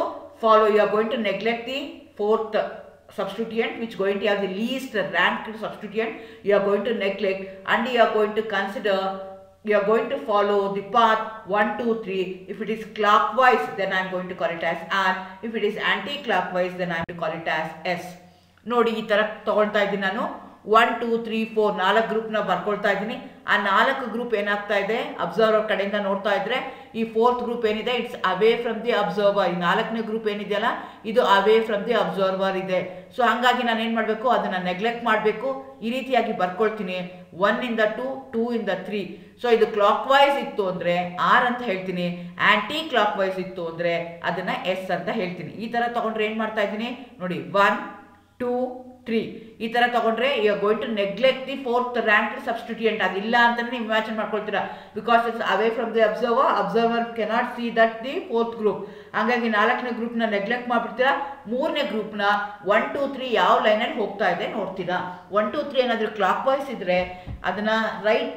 Speaker 1: follow, you are going to neglect the fourth substituent which going to have the least ranked substituent you are going to neglect and you are going to consider you are going to follow the path 1 2 3 if it is clockwise then i am going to call it as r if it is anti-clockwise then i am going to call it as s ನೋಡಿ ಈ ಥರ ತಗೊಳ್ತಾ ಇದ್ದೀನಿ ನಾನು one two three four ನಾಲ್ಕು ಗ್ರೂಪ್ನ ಬರ್ಕೊಳ್ತಾ ಇದ್ದೀನಿ ಆ ನಾಲ್ಕು ಗ್ರೂಪ್ ಏನಾಗ್ತಾ ಇದೆ ಅಬ್ಸರ್ವರ್ ಕಡೆಯಿಂದ ನೋಡ್ತಾ ಇದ್ರೆ ಈ ಫೋರ್ತ್ ಗ್ರೂಪ್ ಏನಿದೆ it's away from the observer ಈ ನಾಲ್ಕನೇ ಗ್ರೂಪ್ ಏನಿದೆಯಲ್ಲ ಇದು ಅವೇ ಫ್ರಮ್ ದಿ ಅಬ್ಸರ್ವರ್ ಇದೆ ಸೊ ಹಂಗಾಗಿ ನಾನು ಏನು ಮಾಡಬೇಕು ಅದನ್ನು ನೆಗ್ಲೆಕ್ಟ್ ಮಾಡಬೇಕು ಈ ರೀತಿಯಾಗಿ ಬರ್ಕೊಳ್ತೀನಿ ಒನ್ ಇಂದ ಟು ಟೂ ಇಂದ ತ್ರೀ ಸೊ ಇದು ಕ್ಲಾಕ್ ವೈಸ್ ಇತ್ತು ಅಂದರೆ ಆರ್ ಅಂತ ಹೇಳ್ತೀನಿ ಆಂಟಿ ಕ್ಲಾಕ್ ವೈಸ್ ಇತ್ತು ಅಂದರೆ ಅದನ್ನು ಎಸ್ ಅಂತ ಹೇಳ್ತೀನಿ ಈ ಥರ ತಗೊಂಡ್ರೆ ಏನು ಮಾಡ್ತಾ ಇದ್ದೀನಿ ನೋಡಿ ಒನ್ ಟೂ ತ್ರೀ ಈ ಥರ ತಗೊಂಡ್ರೆ you are going to neglect the fourth rank substituent ಅದಿಲ್ಲ ಅಂತಲೇ ನೀವು ಇಮ್ಯಾಜಿನ್ ಮಾಡ್ಕೊಳ್ತೀರಾ because it's away from the observer observer cannot see that the fourth group ಹಾಗಾಗಿ ನಾಲ್ಕನೇ ಗ್ರೂಪ್ನ ನೆಗ್ಲೆಕ್ಟ್ ಮಾಡ್ಬಿಡ್ತೀರಾ ಮೂರನೇ ಗ್ರೂಪ್ನ ಒನ್ ಟೂ ತ್ರೀ ಯಾವ ಲೈನಲ್ಲಿ ಹೋಗ್ತಾ ಇದೆ ನೋಡ್ತೀರಾ ಒನ್ ಟೂ ತ್ರೀ ಏನಾದರೂ ಕ್ಲಾಕ್ ವೈಸ್ ಇದ್ರೆ ಅದನ್ನ ರೈಟ್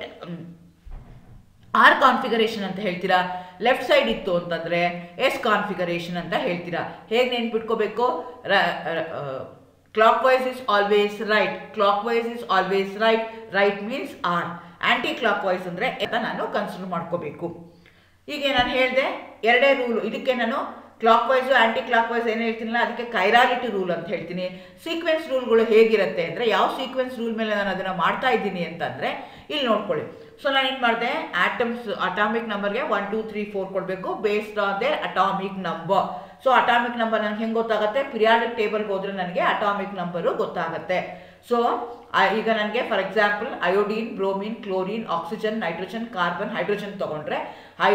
Speaker 1: ಆರ್ ಕಾನ್ಫಿಗರೇಷನ್ ಅಂತ ಹೇಳ್ತೀರಾ ಲೆಫ್ಟ್ ಸೈಡ್ ಇತ್ತು ಅಂತಂದ್ರೆ ಎಸ್ ಕಾನ್ಫಿಗರೇಷನ್ ಅಂತ ಹೇಳ್ತೀರಾ ಹೇಗೆ ನೆನ್ಪಿಟ್ಕೋಬೇಕು clockwise is always right clockwise is always right right means R anticlockwise ಅಂದರೆ ಅಂತ ನಾನು ಕನ್ಸಿಡರ್ ಮಾಡ್ಕೋಬೇಕು ಈಗ ನಾನು ಹೇಳಿದೆ ಎರಡೇ ರೂಲ್ ಇದಕ್ಕೆ ನಾನು clockwise anticlockwise ಏನು ಹೇಳ್ತೀನಲ್ಲ ಅದಕ್ಕೆ ಕೈರಾಲಿಟಿ ರೂಲ್ ಅಂತ ಹೇಳ್ತೀನಿ ಸೀಕ್ವೆನ್ಸ್ ರೂಲ್ಗಳು ಹೇಗಿರುತ್ತೆ ಅಂದರೆ ಯಾವ ಸೀಕ್ವೆನ್ಸ್ ರೂಲ್ ಮೇಲೆ ನಾನು ಅದನ್ನು ಮಾಡ್ತಾ ಇದ್ದೀನಿ ಅಂತಂದರೆ ಇಲ್ಲಿ ನೋಡ್ಕೊಳ್ಳಿ ಸೊ ನಾನು ಏನು ಮಾಡಿದೆ ಆಟಮ್ಸ್ ಅಟಾಮಿಕ್ ನಂಬರ್ಗೆ ಒನ್ ಟೂ ತ್ರೀ ಫೋರ್ ಕೊಡಬೇಕು based on they atomic number so atomic number ನನಗೆ ಹೆಂಗೆ ಗೊತ್ತಾಗುತ್ತೆ ಪಿರಿಯಾಡಿಕ್ ಟೇಬಲ್ಗೆ ಹೋದ್ರೆ ನನಗೆ ಅಟಾಮಿಕ್ ನಂಬರು ಗೊತ್ತಾಗುತ್ತೆ ಸೊ ಈಗ ನನಗೆ for example iodine bromine chlorine oxygen nitrogen carbon hydrogen ತೊಗೊಂಡ್ರೆ high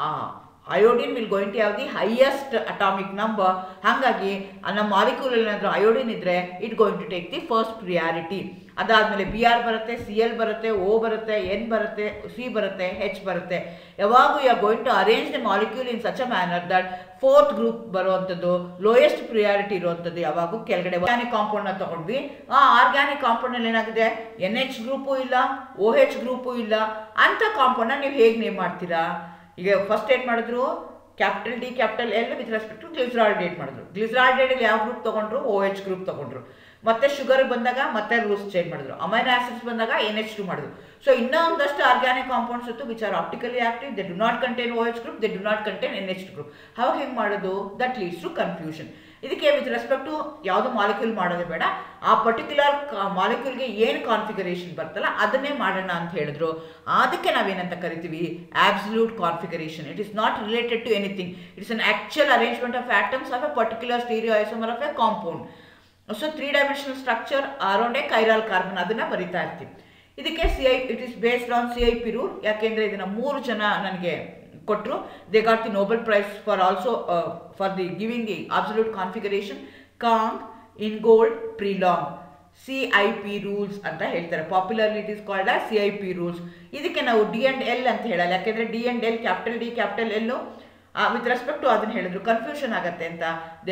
Speaker 1: iodine will going to have the highest atomic number ಹಾಗಾಗಿ ನಮ್ಮ ಮಾಲಿಕ್ಯೂಲ್ ಏನಾದರೂ ಅಯೋಡಿನ್ ಇದ್ದರೆ it going to take the first priority ಅದಾದಮೇಲೆ B R ಬರುತ್ತೆ C L ಬರುತ್ತೆ O ಬರುತ್ತೆ N ಬರುತ್ತೆ ಸಿ ಬರುತ್ತೆ ಹೆಚ್ ಬರುತ್ತೆ ಯಾವಾಗೂ you are going to arrange the molecule in such a manner that fourth group ಬರುವಂಥದ್ದು ಲೋಯೆಸ್ಟ್ ಪ್ರಿಯಾರಿಟಿ ಇರುವಂಥದ್ದು ಯಾವಾಗೂ ಕೆಳಗಡೆ ಆರ್ಗ್ಯಾನಿಕ್ ಕಾಂಪೌಂಡ್ನ ತಗೊಂಡ್ವಿ ಆ ಆರ್ಗ್ಯಾನಿಕ್ ಕಾಂಪೌಂಡಲ್ಲಿ ಏನಾಗಿದೆ ಎನ್ ಎಚ್ ಗ್ರೂಪು ಇಲ್ಲ ಓ ಹೆಚ್ ಗ್ರೂಪು ಇಲ್ಲ ಅಂಥ ಕಾಂಪೌಂಡ್ನ ನೀವು ಹೇಗೆ ನೇಮ್ ಮಾಡ್ತೀರಾ ಈಗ ಫಸ್ಟ್ ಏನು ಮಾಡಿದ್ರು capital D capital L with respect to glyceraldehyde ಮಾಡಿದ್ರು ಗ್ಲಿಸರಾಲ್ಡೇಟಲ್ಲಿ ಯಾವ ಗ್ರೂಪ್ ತೊಗೊಂಡ್ರು ಓ ಎಚ್ ಗ್ರೂಪ್ ತೊಗೊಂಡ್ರು ಮತ್ತೆ ಶುಗರ್ ಬಂದಾಗ ಮತ್ತೆ ರೂಲ್ಸ್ ಚೇಂಜ್ ಮಾಡಿದ್ರು ಅಮೈನ್ ಆಸಿಡ್ಸ್ ಬಂದಾಗ ಎನ್ ಎಚ್ ಟು ಮಾಡಿದ್ರು ಸೊ ಇನ್ನೂ ಒಂದಷ್ಟು ಆರ್ಗ್ಯಾನಿಕ್ ಕಾಂಪೌಂಡ್ಸ್ ಇತ್ತು which are optically active they do not contain O H group they do not contain N H group ಅವಾಗ ಹೆಂಗೆ ಮಾಡೋದು ದಟ್ ಲೀಡ್ಸ್ ಟು ಕನ್ಫ್ಯೂಷನ್ ಇದಕ್ಕೆ ವಿತ್ ರೆಸ್ಪೆಕ್ಟ್ ಟು ಯಾವುದು molecule ಮಾಡೋದೇ ಬೇಡ ಆ ಪರ್ಟಿಕ್ಯುಲರ್ ಮಾಲಿಕ್ಯೂಲ್ಗೆ ಏನು ಕಾನ್ಫಿಗರೇಷನ್ ಬರ್ತಲ್ಲ ಅದನ್ನೇ ಮಾಡೋಣ ಅಂತ ಹೇಳಿದ್ರು ಅದಕ್ಕೆ ನಾವೇನಂತ ಕರಿತೀವಿ absolute configuration it is not related to anything it's an actual arrangement of atoms of a particular stereo isomer of a compound so three dimensional structure around a chiral carbon ಅದನ್ನ ಬರಿತಾ ಇರ್ತೀವಿ ಇದಕ್ಕೆ C I it is based on C I P rule ಯಾಕೆಂದರೆ ಇದನ್ನು ಮೂರು ಜನ ನನಗೆ ಕೊಟ್ಟರು they got the Nobel prize for also for the giving the absolute configuration Cahn in gold ಪ್ರಿಲಾಂಗ್ C I P rules ಅಂತ ಹೇಳ್ತಾರೆ ಪಾಪ್ಯುಲರ್ಲಿ ಇಟ್ ಇಸ್ ಕಾಲ್ಡ್ ಆ C I P rules ಇದಕ್ಕೆ ನಾವು ಡಿ ಅಂಡ್ ಎಲ್ ಅಂತ ಹೇಳಲ್ಲ ಯಾಕೆಂದರೆ D and L capital D capital L with respect to ಅದನ್ನು ಹೇಳಿದ್ರು ಕನ್ಫ್ಯೂಷನ್ ಆಗುತ್ತೆ ಅಂತ they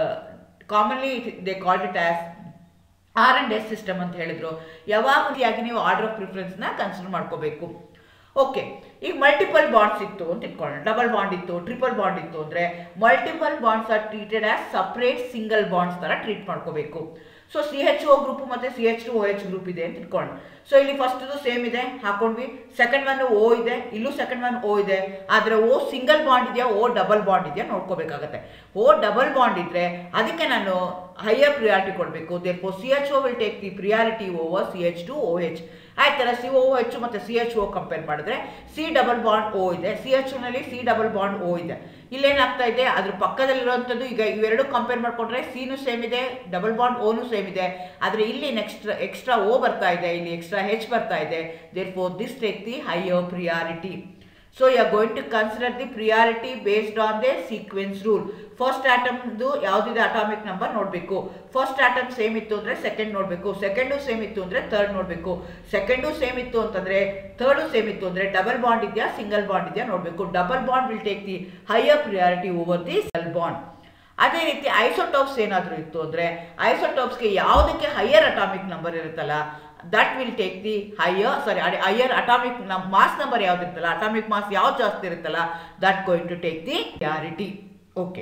Speaker 1: commonly they called it as R and S system ಅಂತ ಹೇಳಿದ್ರು ಯಾವಾಗ ರೀತಿಯಾಗಿ ನೀವು ಆರ್ಡರ್ ಆಫ್ ಪ್ರಿಫರೆನ್ಸ್ನ ಕನ್ಸಿಡರ್ ಮಾಡ್ಕೋಬೇಕು ಓಕೆ ಈಗ ಮಲ್ಟಿಪಲ್ ಬಾಂಡ್ಸ್ ಇತ್ತು ಅಂತ ಇಟ್ಕೊಳ್ಳೋಣ ಡಬಲ್ ಬಾಂಡ್ ಇತ್ತು ಟ್ರಿಪಲ್ ಬಾಂಡ್ ಇತ್ತು ಅಂದರೆ multiple bonds are treated as separate single bonds ಥರ ಟ್ರೀಟ್ ಮಾಡ್ಕೋಬೇಕು so C H O group ಮತ್ತು C H two O H group ಇದೆ ಅಂತ ಇಟ್ಕೊಂಡು ಸೊ ಇಲ್ಲಿ ಫಸ್ಟ್ದು ಸೇಮ್ ಇದೆ ಹಾಕೊಂಡ್ವಿ ಸೆಕೆಂಡ್ ಒನ್ ಓ ಇದೆ ಇಲ್ಲೂ ಸೆಕೆಂಡ್ ಒನ್ ಓ ಇದೆ ಆದರೆ ಓ ಸಿಂಗಲ್ ಬಾಂಡ್ ಇದೆಯಾ ಓ ಡಬಲ್ ಬಾಂಡ್ ಇದೆಯಾ ನೋಡ್ಕೋಬೇಕಾಗತ್ತೆ ಓ ಡಬಲ್ ಬಾಂಡ್ ಇದ್ದರೆ ಅದಕ್ಕೆ ನಾನು ಹೈಯರ್ ಪ್ರಿಯಾರಿಟಿ ಕೊಡಬೇಕು therefore C H O will take the priority over C H two O H ಆಯ್ತಲ್ಲ ಸಿ ಓ ಎಚ್ ಮತ್ತು ಸಿ ಎಚ್ ಓ ಕಂಪೇರ್ ಮಾಡಿದ್ರೆ C double bond O ಇದೆ C H ನಲ್ಲಿ C double bond O ಇದೆ ಇಲ್ಲೇನಾಗ್ತಾ ಇದೆ ಅದ್ರ ಪಕ್ಕದಲ್ಲಿರುವಂಥದ್ದು ಈಗ ಇವೆರಡು ಕಂಪೇರ್ ಮಾಡ್ಕೊಂಡ್ರೆ ಸಿನೂ ಸೇಮ್ ಇದೆ ಡಬಲ್ ಬಾಂಡ್ ಓನು ಸೇಮ್ ಇದೆ ಆದರೆ ಇಲ್ಲಿ ನೆಕ್ಸ್ಟ್ ಎಕ್ಸ್ಟ್ರಾ ಓ ಬರ್ತಾ ಇದೆ ಇಲ್ಲಿ ಎಕ್ಸ್ಟ್ರಾ ಹೆಚ್ ಬರ್ತಾ ಇದೆ therefore this take the higher priority so you are going to consider the priority based on the sequence rule first ಆಟಮ್ದು ಯಾವುದಿದೆ ಅಟಾಮಿಕ್ ನಂಬರ್ ನೋಡಬೇಕು ಫಸ್ಟ್ ಆಟಮ್ ಸೇಮ್ ಇತ್ತು ಅಂದರೆ ಸೆಕೆಂಡ್ ನೋಡಬೇಕು ಸೆಕೆಂಡು ಸೇಮ್ ಇತ್ತು ಅಂದರೆ ಥರ್ಡ್ ನೋಡಬೇಕು ಸೆಕೆಂಡು ಸೇಮ್ ಇತ್ತು ಅಂತಂದರೆ ಥರ್ಡು ಸೇಮ್ ಇತ್ತು ಅಂದರೆ ಡಬಲ್ ಬಾಂಡ್ ಇದೆಯಾ ಸಿಂಗಲ್ ಬಾಂಡ್ ಇದೆಯಾ ನೋಡಬೇಕು double bond will take the higher priority over the single bond ಅದೇ ರೀತಿ ಐಸೋಟೋಪ್ಸ್ ಏನಾದರೂ ಇತ್ತು ಅಂದರೆ ಐಸೋಟೋಪ್ಸ್ಗೆ ಯಾವುದಕ್ಕೆ ಹೈಯರ್ ಅಟಾಮಿಕ್ ನಂಬರ್ ಇರುತ್ತಲ್ಲ that will take the higher sorry higher atomic num mass number ಯಾವ್ದು ಇರುತ್ತಲ್ಲ ಅಟಾಮಿಕ್ ಮಾಸ್ ಯಾವ್ದು ಜಾಸ್ತಿ ಇರುತ್ತಲ್ಲ that going to take the priority okay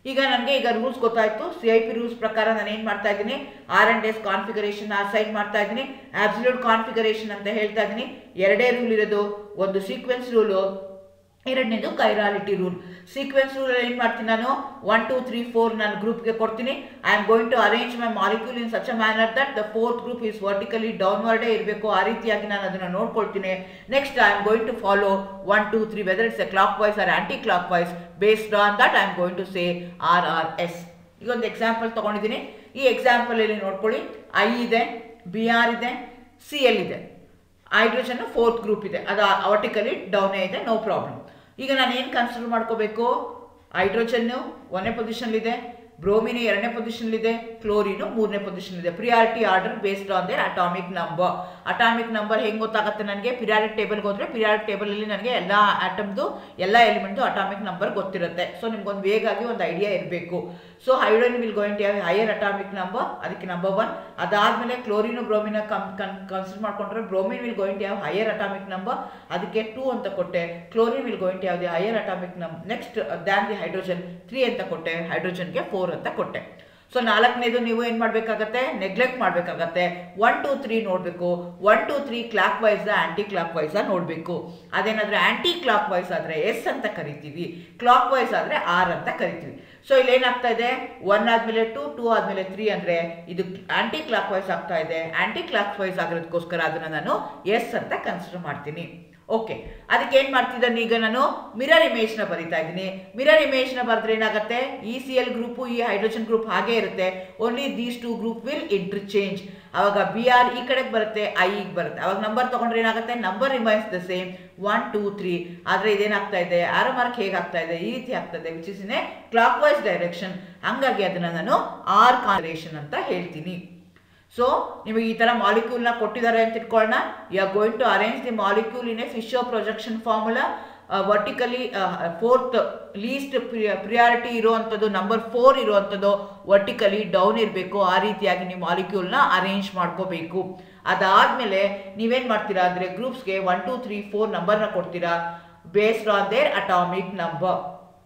Speaker 1: ಈಗ ನನಗೆ ಈಗ ರೂಲ್ಸ್ ಗೊತ್ತಾಯ್ತು ಸಿ ಐ ಪಿ ರೂಲ್ಸ್ ಪ್ರಕಾರ ನಾನು ಏನು ಮಾಡ್ತಾ ಇದ್ದೀನಿ R and S configuration assign ಮಾಡ್ತಾ ಇದ್ದೀನಿ ಆಬ್ಸಲ್ಯೂಟ್ ಕಾನ್ಫಿಗರೇಷನ್ ಅಂತ ಹೇಳ್ತಾ ಇದ್ದೀನಿ ಎರಡೇ ರೂಲ್ ಇರೋದು ಒಂದು ಸೀಕ್ವೆನ್ಸ್ ರೂಲು ಎರಡನೇದು ಕೈರಾಲಿಟಿ ರೂಲ್ ಸೀಕ್ವೆನ್ಸ್ ರೂಲ್ ಏನು ಮಾಡ್ತೀನಿ ನಾನು ಒನ್ ಟೂ ತ್ರೀ ಫೋರ್ ನಾನು ಗ್ರೂಪ್ಗೆ ಕೊಡ್ತೀನಿ I am going to arrange my molecule in such a manner that the fourth group is vertically ಡೌನ್ವರ್ಡೇ ಇರಬೇಕು ಆ ರೀತಿಯಾಗಿ ನಾನು ಅದನ್ನು ನೋಡ್ಕೊಳ್ತೀನಿ next I am going to follow one two three whether it's a clockwise or anticlockwise based on that I am going to say R or S ಈಗ ಒಂದು example ತೊಗೊಂಡಿದ್ದೀನಿ ಈ ಎಕ್ಸಾಂಪಲಲ್ಲಿ ನೋಡ್ಕೊಳ್ಳಿ ಐ ಇದೆ B R ಇದೆ C L ಇದೆ hydrogen fourth group ಇದೆ ಅದು ವರ್ಟಿಕಲಿ ಡೌನೇ ಇದೆ ನೋ ಪ್ರಾಬ್ಲಮ್ ಈಗ ನಾನು ಏನು ಕನ್ಸಿಡರ್ ಮಾಡ್ಕೋಬೇಕು ಹೈಡ್ರೋಜನ್ನು ಒಂದನೇ ಪೊಸಿಷನ್ಲಿದೆ ಬ್ರೋಮಿನ್ ಎರಡನೇ ಪೊಸಿಷನ್ಲಿದೆ ಕ್ಲೋರಿನು ಮೂರನೇ ಪೊಸಿಷನ್ ಇದೆ priority order based on their atomic number atomic number ಹೆಂಗೆ ಗೊತ್ತಾಗುತ್ತೆ ನನಗೆ ಪಿರಿಯಾಡಿಕ್ ಟೇಬಲ್ಗೆ ಹೋದರೆ ಪಿರಿಯಾಡಿಕ್ ಟೇಬಲಲ್ಲಿ ನನಗೆ ಎಲ್ಲ ಆಟಮ್ದು ಎಲ್ಲ ಎಲಿಮೆಂಟ್ದು ಅಟಾಮಿಕ್ ನಂಬರ್ ಗೊತ್ತಿರುತ್ತೆ ಸೊ ನಿಮ್ಗೊಂದು ವೇಗಾಗಿ ಒಂದು ಐಡಿಯಾ ಇರಬೇಕು so hydrogen will going to have higher atomic number ಅದಕ್ಕೆ ನಂಬರ್ ಒನ್ ಅದಾದಮೇಲೆ ಕ್ಲೋರಿನು ಬ್ರೋಮಿನ ಕಮ್ ಕನ್ ಕನ್ಸಿಡರ್ ಮಾಡ್ಕೊಂಡ್ರೆ bromine will going to have higher atomic number ಅದಕ್ಕೆ ಟೂ ಅಂತ ಕೊಟ್ಟೆ chlorine will going to have the higher atomic num next than the hydrogen three ಅಂತ ಕೊಟ್ಟೆ ಹೈಡ್ರೋಜನ್ಗೆ four ಅಂತ ಕೊಟ್ಟೆ ಸೊ ನಾಲ್ಕನೇದು ನೀವು ಏನು ಮಾಡಬೇಕಾಗತ್ತೆ ನೆಗ್ಲೆಕ್ಟ್ ಮಾಡಬೇಕಾಗತ್ತೆ ಒನ್ ಟು ತ್ರೀ ನೋಡಬೇಕು one two three clockwise anticlockwise ನೋಡಬೇಕು ಅದೇನಾದರೆ ಆ್ಯಂಟಿ ಕ್ಲಾಕ್ ವೈಸ್ ಆದರೆ ಎಸ್ ಅಂತ ಕರಿತೀವಿ ಕ್ಲಾಕ್ ವೈಸ್ ಆದರೆ ಆರ್ ಅಂತ ಕರಿತೀವಿ ಸೊ ಇಲ್ಲಿ ಏನಾಗ್ತಾ ಇದೆ ಒನ್ ಆದಮೇಲೆ ಟು ಟೂ ಆದಮೇಲೆ ತ್ರೀ ಅಂದರೆ ಇದು ಆ್ಯಂಟಿ ಕ್ಲಾಕ್ ವೈಸ್ ಆಗ್ತಾ ಇದೆ ಆ್ಯಂಟಿ ಕ್ಲಾಕ್ ವೈಸ್ ಆಗಿರೋದಕ್ಕೋಸ್ಕರ ಅದನ್ನು ನಾನು ಎಸ್ ಅಂತ ಕನ್ಸಿಡರ್ ಮಾಡ್ತೀನಿ ಓಕೆ ಅದಕ್ಕೆ ಏನು ಮಾಡ್ತಿದ್ದಾನೆ ಈಗ ನಾನು ಮಿರರ್ ಇಮೇಜ್ನ ಬರಿತಾ ಇದ್ದೀನಿ ಮಿರರ್ ಇಮೇಜ್ನ ಬರೆದ್ರೆ ಏನಾಗುತ್ತೆ ಈ ಸಿ ಎಲ್ ಗ್ರೂಪು ಈ ಹೈಡ್ರೋಜನ್ ಗ್ರೂಪ್ ಹಾಗೆ ಇರುತ್ತೆ only these two group will interchange ಅವಾಗ ಬಿ ಆರ್ ಈ ಕಡೆಗೆ ಬರುತ್ತೆ ಐ ಗೆ ಬರುತ್ತೆ ಅವಾಗ ನಂಬರ್ ತಗೊಂಡ್ರೆ ಏನಾಗುತ್ತೆ number remains the same one two three ಆದರೆ ಇದೇನಾಗ್ತಾ ಇದೆ ಆರೋ ಮಾರ್ಕ್ ಹೇಗಾಗ್ತಾ ಇದೆ ಈ ರೀತಿ ಆಗ್ತದೆ which is in a clock wise direction ಹಂಗಾಗಿ ಅದನ್ನು ನಾನು ಆರ್ ಕಾನ್ರೇಷನ್ ಅಂತ ಹೇಳ್ತೀನಿ ಸೊ ನಿಮಗೆ ಈ ಥರ ಮಾಲಿಕ್ಯೂಲ್ನ ಕೊಟ್ಟಿದ್ದಾರೆ ಅಂತ ಇಟ್ಕೊಳ್ಳೋಣ you are going to arrange the molecule in a Fischer projection formula vertically fourth least priority ಇರುವಂಥದ್ದು ನಂಬರ್ ಫೋರ್ ಇರುವಂಥದ್ದು ವರ್ಟಿಕಲಿ ಡೌನ್ ಇರಬೇಕು ಆ ರೀತಿಯಾಗಿ ನೀವು ಮಾಲಿಕ್ಯೂಲ್ನ ಅರೇಂಜ್ ಮಾಡ್ಕೋಬೇಕು ಅದಾದಮೇಲೆ ನೀವೇನು ಮಾಡ್ತೀರಾ ಅಂದರೆ ಗ್ರೂಪ್ಸ್ಗೆ ಒನ್ ಟೂ ತ್ರೀ ಫೋರ್ ನಂಬರ್ನ ಕೊಡ್ತೀರಾ based on their atomic number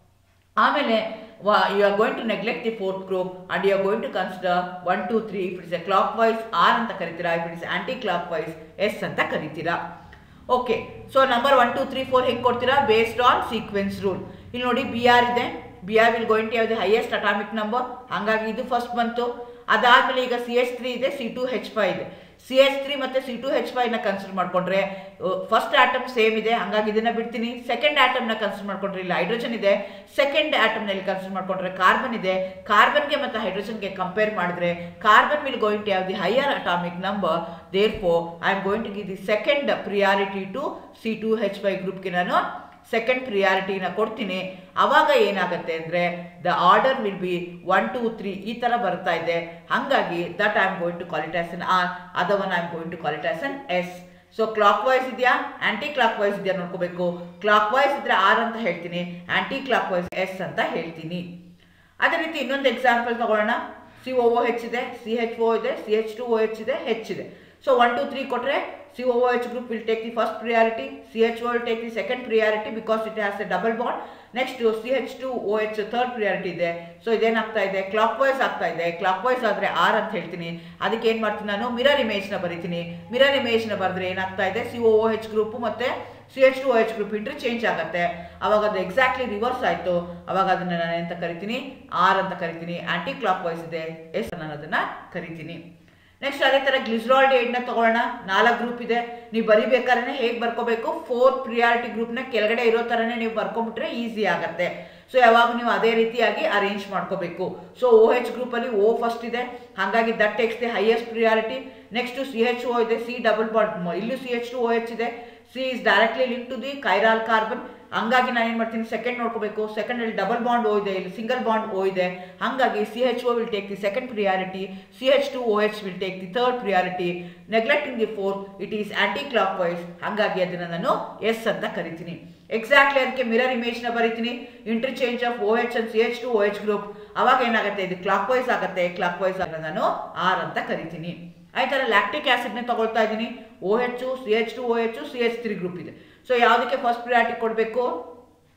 Speaker 1: ಆಮೇಲೆ you are going to neglect the fourth group and you are going to consider one two three if it's a clockwise R ಅಂತ ಕರಿತೀರಾ if it's anticlockwise S ಅಂತ ಕರಿತೀರಾ okay so number one two three four ಹೆಂಗೆ ಕೊಡ್ತೀರಾ based on sequence rule ಇಲ್ಲಿ ನೋಡಿ B R ಇದೆ B R will going to ಯಾವ್ದು ಹೈಯೆಸ್ಟ್ ಅಟಾಮಿಕ್ ನಂಬರ್ ಹಾಗಾಗಿ ಇದು ಫಸ್ಟ್ ಬಂತು ಅದಾದಮೇಲೆ ಈಗ ಸಿ ಎಚ್ ತ್ರೀ ಇದೆ ಸಿ ಟು ಹೆಚ್ ಫೈ ಇದೆ ಸಿ ಎಚ್ ತ್ರೀ ಮತ್ತು ಸಿ ಟು ಹೆಚ್ ಫೈನ ಕನ್ಸಿಡರ್ ಮಾಡಿಕೊಂಡ್ರೆ ಫಸ್ಟ್ ಆಟಮ್ ಸೇಮ್ ಇದೆ ಹಾಗಾಗಿ ಇದನ್ನ ಬಿಡ್ತೀನಿ ಸೆಕೆಂಡ್ ಆಟಮ್ನ ಕನ್ಸಿಡರ್ ಮಾಡ್ಕೊಂಡ್ರೆ ಇಲ್ಲಿ ಹೈಡ್ರೋಜನ್ ಇದೆ ಸೆಕೆಂಡ್ ಆಟಮ್ನಲ್ಲಿ ಕನ್ಸಿಡರ್ ಮಾಡ್ಕೊಂಡ್ರೆ ಕಾರ್ಬನ್ ಇದೆ ಕಾರ್ಬನ್ಗೆ ಮತ್ತು ಹೈಡ್ರೋಜನ್ಗೆ ಕಂಪೇರ್ ಮಾಡಿದ್ರೆ carbon will going to have the higher atomic number therefore I am going to give the second priority to C two H five ಗ್ರೂಪ್ಗೆ ನಾನು ಸೆಕೆಂಡ್ ಪ್ರಿಯಾರಿಟಿನ ಕೊಡ್ತೀನಿ ಅವಾಗ ಏನಾಗುತ್ತೆ ಅಂದರೆ the order will be one two three ಈ ಥರ ಬರ್ತಾ ಇದೆ ಹಾಗಾಗಿ that I am going to call it as an R ಅದವನ್ I am going to call it as an S so clock wise ಇದೆಯಾ ಆಂಟಿ ಕ್ಲಾಕ್ ವೈಸ್ ಇದೆಯಾ ನೋಡ್ಕೋಬೇಕು ಕ್ಲಾಕ್ ವೈಸ್ ಇದ್ರೆ ಆರ್ ಅಂತ ಹೇಳ್ತೀನಿ ಆಂಟಿ ಕ್ಲಾಕ್ ವೈಸ್ ಎಸ್ ಅಂತ ಹೇಳ್ತೀನಿ ಅದೇ ರೀತಿ ಇನ್ನೊಂದು ಎಕ್ಸಾಂಪಲ್ ತಗೊಳ್ಳೋಣ ಸಿ ಒ ಓ ಹೆಚ್ ಇದೆ ಸಿ ಹೆಚ್ ಓ ಇದೆ C H two O H ಇದೆ ಹೆಚ್ ಇದೆ ಸೊ ಒನ್ ಟು ತ್ರೀ ಕೊಟ್ಟರೆ C O H group will take the first priority C H O will take the second priority because it has a double bond next C H two O H third priority ಇದೆ so ಇದೇನಾಗ್ತಾ ಇದೆ clock wise ಆಗ್ತಾ ಇದೆ anticlockwise ಆದರೆ R ಅಂತ ಹೇಳ್ತೀನಿ ಅದಕ್ಕೆ ಏನು ಮಾಡ್ತೀನಿ ನಾನು ಮಿರರ್ ಇಮೇಜ್ನ ಬರಿತೀನಿ ಮಿರರ್ ಇಮೇಜ್ನ ಬರೆದ್ರೆ ಏನಾಗ್ತಾ ಇದೆ ಸಿ ಒ ಎಚ್ ಗ್ರೂಪು ಮತ್ತು C H two O H group interchange ಆಗುತ್ತೆ ಅವಾಗ ಅದು ಎಕ್ಸಾಕ್ಟ್ಲಿ ರಿವರ್ಸ್ ಆಯಿತು ಅವಾಗ ಅದನ್ನು ನಾನು ಎಂತ ಕರಿತೀನಿ ಆರ್ ಅಂತ ಕರಿತೀನಿ ಆಂಟಿ ಕ್ಲಾಕ್ ವೈಸ್ ಇದೆ ಎಸ್ ನಾನು ಅದನ್ನು ಕರಿತೀನಿ ನೆಕ್ಸ್ಟ್ ಅದೇ ಥರ ಗ್ಲಿಸ್ರಾಲ್ಡ್ ಏಡ್ನ ತಗೊಳ್ಳೋಣ ನಾಲ್ಕು ಗ್ರೂಪ್ ಇದೆ ನೀವು ಬರಿಬೇಕಾದ್ರೆ ಹೇಗೆ ಬರ್ಕೋಬೇಕು ಫೋರ್ ಪ್ರಿಯಾರಿಟಿ ಗ್ರೂಪ್ನ ಕೆಳಗಡೆ ಇರೋ ಥರನೇ ನೀವು ಬರ್ಕೊಂಬಿಟ್ರೆ ಈಸಿ ಆಗುತ್ತೆ ಸೊ ಯಾವಾಗ ನೀವು ಅದೇ ರೀತಿಯಾಗಿ ಅರೇಂಜ್ ಮಾಡ್ಕೋಬೇಕು ಸೊ ಓ ಎಚ್ ಗ್ರೂಪಲ್ಲಿ ಓ ಫಸ್ಟ್ ಇದೆ ಹಾಗಾಗಿ that takes the highest priority next C H O ಇದೆ ಸಿ ಡಬಲ್ ಬಾಂಡ್ ಇಲ್ಲೂ C H two O H ಇದೆ C is directly link to the chiral carbon ಹಂಗಾಗಿ ನಾನು ಏನು ಮಾಡ್ತೀನಿ ಸೆಕೆಂಡ್ ನೋಡ್ಕೋಬೇಕು ಸೆಕೆಂಡ್ ಇಲ್ಲಿ ಡಬಲ್ ಬಾಂಡ್ ಓ ಇದೆ ಇಲ್ಲಿ ಸಿಂಗಲ್ ಬಾಂಡ್ ಓ ಇದೆ ಹಾಗಾಗಿ C H O will take the second priority C H two O H will take the third priority neglecting the fourth it is anticlockwise ಹಾಗಾಗಿ ಅದನ್ನು ನಾನು S ಅಂತ ಕರಿತೀನಿ exactly ಅದಕ್ಕೆ mirror ಇಮೇಜ್ನ ಬರಿತೀನಿ interchange of O H and C H two O H group ಅವಾಗ ಏನಾಗುತ್ತೆ ಇದು ಕ್ಲಾಕ್ ವೈಸ್ ಆಗುತ್ತೆ ಕ್ಲಾಕ್ ವೈಸ್ ಆಗ ನಾನು ಆರ್ ಅಂತ ಕರಿತೀನಿ ಆಯ್ತಲ್ಲ ಲ್ಯಾಕ್ಟಿಕ್ ಆಸಿಡ್ನೇ ತಗೊಳ್ತಾ ಇದ್ದೀನಿ O H C H two O H C H three group ಇದೆ ಸೊ ಯಾವುದಕ್ಕೆ ಫಸ್ಟ್ ಪ್ರಿಯಾರಿಟಿ ಕೊಡಬೇಕು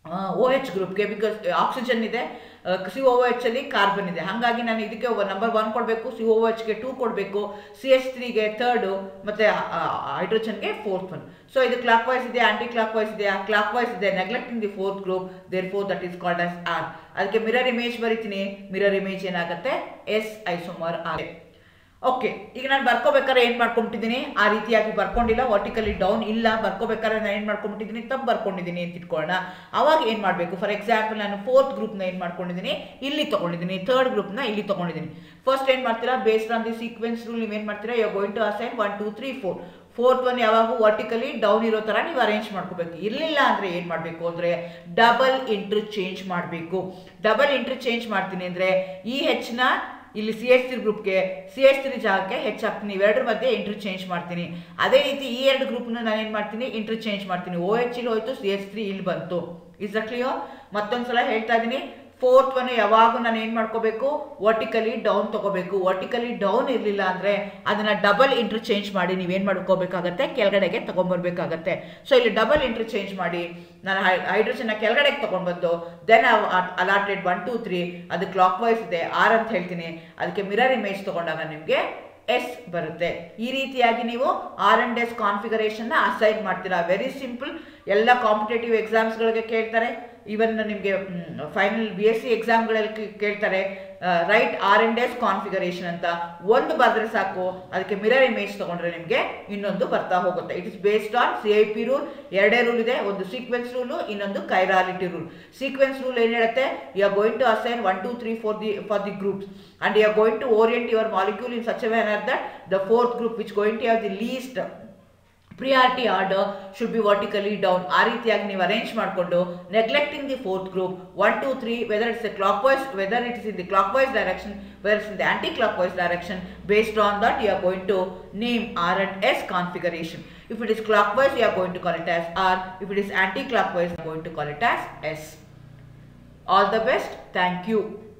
Speaker 1: ಓ ಎಚ್ ಗ್ರೂಪ್ಗೆ ಬಿಕಾಸ್ ಆಕ್ಸಿಜನ್ ಇದೆ ಸಿ ಒ ಎಚ್ ಅಲ್ಲಿ ಕಾರ್ಬನ್ ಇದೆ ಹಾಗಾಗಿ ನಾನು ಇದಕ್ಕೆ ನಂಬರ್ ಒನ್ ಕೊಡಬೇಕು ಸಿ ಒ ಎಚ್ಗೆ ಟೂ ಕೊಡಬೇಕು ಸಿ ಎಚ್ ತ್ರೀಗೆ ಥರ್ಡು ಮತ್ತು ಹೈಡ್ರೋಜನ್ಗೆ ಫೋರ್ತ್ ಒನ್ ಸೊ ಇದು ಕ್ಲಾಕ್ ವೈಸ್ ಇದೆ ಆಂಟಿ ಕ್ಲಾಕ್ ವೈಸ್ ಇದೆ ಕ್ಲಾಕ್ ವೈಸ್ ಇದೆ neglecting the fourth group there four that is called as R ಅದಕ್ಕೆ ಮಿರರ್ ಇಮೇಜ್ ಬರಿತೀನಿ ಮಿರರ್ ಇಮೇಜ್ ಏನಾಗುತ್ತೆ ಎಸ್ ಐಸೋಮರ್ ಆರ್ ಓಕೆ ಈಗ ನಾನು ಬರ್ಕೋಬೇಕಾದ್ರೆ ಏನು ಮಾಡ್ಕೊಂಬಿಟ್ಟಿದ್ದೀನಿ ಆ ರೀತಿಯಾಗಿ ಬರ್ಕೊಂಡಿಲ್ಲ ವರ್ಟಿಕಲಿ ಡೌನ್ ಇಲ್ಲ ಬರ್ಕೋಬೇಕಾದ್ರೆ ನಾನು ಏನು ಮಾಡ್ಕೊಂಬಿಟ್ಟಿದ್ದೀನಿ ತಪ್ಪು ಬರ್ಕೊಂಡಿದ್ದೀನಿ ಅಂತ ಇಟ್ಕೊಳ್ಳೋಣ ಅವಾಗ ಏನು ಮಾಡಬೇಕು ಫಾರ್ ಎಕ್ಸಾಂಪಲ್ ನಾನು ಫೋರ್ತ್ ಗ್ರೂಪ್ನ ಏನು ಮಾಡ್ಕೊಂಡಿದ್ದೀನಿ ಇಲ್ಲಿ ತೊಗೊಂಡಿದ್ದೀನಿ ಥರ್ಡ್ ಗ್ರೂಪ್ನ ಇಲ್ಲಿ ತೊಗೊಂಡಿದ್ದೀನಿ ಫಸ್ಟ್ ಏನು ಮಾಡ್ತೀರಾ based on the sequence rule ನೀವು ಏನು ಮಾಡ್ತೀರಾ you going to assign one two three four fourth one ಯಾವಾಗ ವರ್ಟಿಕಲಿ ಡೌನ್ ಇರೋ ಥರ ನೀವು ಅರೇಂಜ್ ಮಾಡ್ಕೋಬೇಕು ಇರಲಿಲ್ಲ ಅಂದರೆ ಏನು ಮಾಡಬೇಕು ಅಂದರೆ ಡಬಲ್ ಇಂಟ್ರ್ ಚೇಂಜ್ ಮಾಡಬೇಕು ಡಬಲ್ ಇಂಟ್ರ್ ಚೇಂಜ್ ಮಾಡ್ತೀನಿ ಅಂದರೆ ಈ ಹೆಚ್ಚಿನ ಇಲ್ಲಿ ಸಿ ಎಚ್ ತ್ರೀ ಗ್ರೂಪ್ಗೆ ಸಿ ಎಚ್ ತ್ರೀ ಜಾಗಕ್ಕೆ ಹೆಚ್ಚಾಗ್ತೀನಿ ಇವೆರಡರ ಮಧ್ಯೆ ಇಂಟ್ರ್ ಚೇಂಜ್ ಮಾಡ್ತೀನಿ ಅದೇ ರೀತಿ ಈ ಎರಡು ಗ್ರೂಪ್ನ ನಾನು ಏನು ಮಾಡ್ತೀನಿ ಇಂಟ್ರ್ ಚೇಂಜ್ ಮಾಡ್ತೀನಿ ಓ ಎಚ್ ಇಲ್ಲಿ ಹೋಯ್ತು ಸಿ ಎಚ್ ತ್ರೀ ಇಲ್ಲಿ ಬಂತು ಇಸ್ ಅ ಕ್ಲಿಯರ್ ಮತ್ತೊಂದು ಸಲ ಹೇಳ್ತಾ ಇದ್ದೀನಿ ಫೋರ್ತ್ ಒನ್ ಯಾವಾಗ ನಾನು ಏನು ಮಾಡ್ಕೋಬೇಕು ವರ್ಟಿಕಲಿ ಡೌನ್ ತಗೋಬೇಕು ವರ್ಟಿಕಲಿ ಡೌನ್ ಇರಲಿಲ್ಲ ಅಂದರೆ ಅದನ್ನು ಡಬಲ್ ಇಂಟ್ರ್ ಚೇಂಜ್ ಮಾಡಿ ನೀವೇನು ಮಾಡ್ಕೋಬೇಕಾಗತ್ತೆ ಕೆಳಗಡೆಗೆ ತೊಗೊಂಬರ್ಬೇಕಾಗತ್ತೆ ಸೊ ಇಲ್ಲಿ ಡಬಲ್ ಇಂಟ್ರ್ ಚೇಂಜ್ ಮಾಡಿ ನಾನು ಹೈಡ್ರೋಜನ್ನ ಕೆಳಗಡೆಗೆ ತೊಗೊಂಡ್ಬಂದು then allotted one two three ಅದು ಕ್ಲಾಕ್ ವೈಸ್ ಇದೆ ಆರ್ ಅಂತ ಹೇಳ್ತೀನಿ ಅದಕ್ಕೆ ಮಿರರ್ ಇಮೇಜ್ ತೊಗೊಂಡಾಗ ನಿಮಗೆ ಎಸ್ ಬರುತ್ತೆ ಈ ರೀತಿಯಾಗಿ ನೀವು ಆರ್ ಅಂಡ್ ಎಸ್ ಕಾನ್ಫಿಗರೇಷನ್ನ ಅಸೈನ್ ಮಾಡ್ತೀರಾ ವೆರಿ ಸಿಂಪಲ್ ಎಲ್ಲ ಕಾಂಪಿಟೇಟಿವ್ ಎಕ್ಸಾಮ್ಸ್ಗಳಿಗೆ ಕೇಳ್ತಾರೆ ಈವನ್ ನಿಮಗೆ ಫೈನಲ್ ಬಿ ಎಸ್ ಸಿ ಎಕ್ಸಾಮ್ಗಳಲ್ಲಿ ಕೇಳ್ತಾರೆ right R and S configuration ಅಂತ ಒಂದು ಬರೆದ್ರೆ ಸಾಕು ಅದಕ್ಕೆ ಮಿರರ್ ಇಮೇಜ್ ತೊಗೊಂಡ್ರೆ ನಿಮಗೆ ಇನ್ನೊಂದು ಬರ್ತಾ ಹೋಗುತ್ತೆ it is based on C I P rule ಎರಡೇ ರೂಲ್ ಇದೆ ಒಂದು ಸೀಕ್ವೆನ್ಸ್ ರೂಲು ಇನ್ನೊಂದು ಕೈರಾಲಿಟಿ ರೂಲ್ ಸೀಕ್ವೆನ್ಸ್ ರೂಲ್ ಏನು ಹೇಳುತ್ತೆ you are going to assign one two three for the for the groups and you are going to orient your molecule in such way that the fourth group which going to have the least priority order should be vertically down ಆ ರೀತಿಯಾಗಿ ನೀವು arrange ಮಾಡಿಕೊಂಡು neglecting the fourth group one two three whether it's a clockwise whether it's in the clock wise direction whether it's in the clock wise direction based on that you are going to name R and S configuration if it is clockwise you are going to call it as R if it is anti-clockwise you are going to call it as S all the best thank you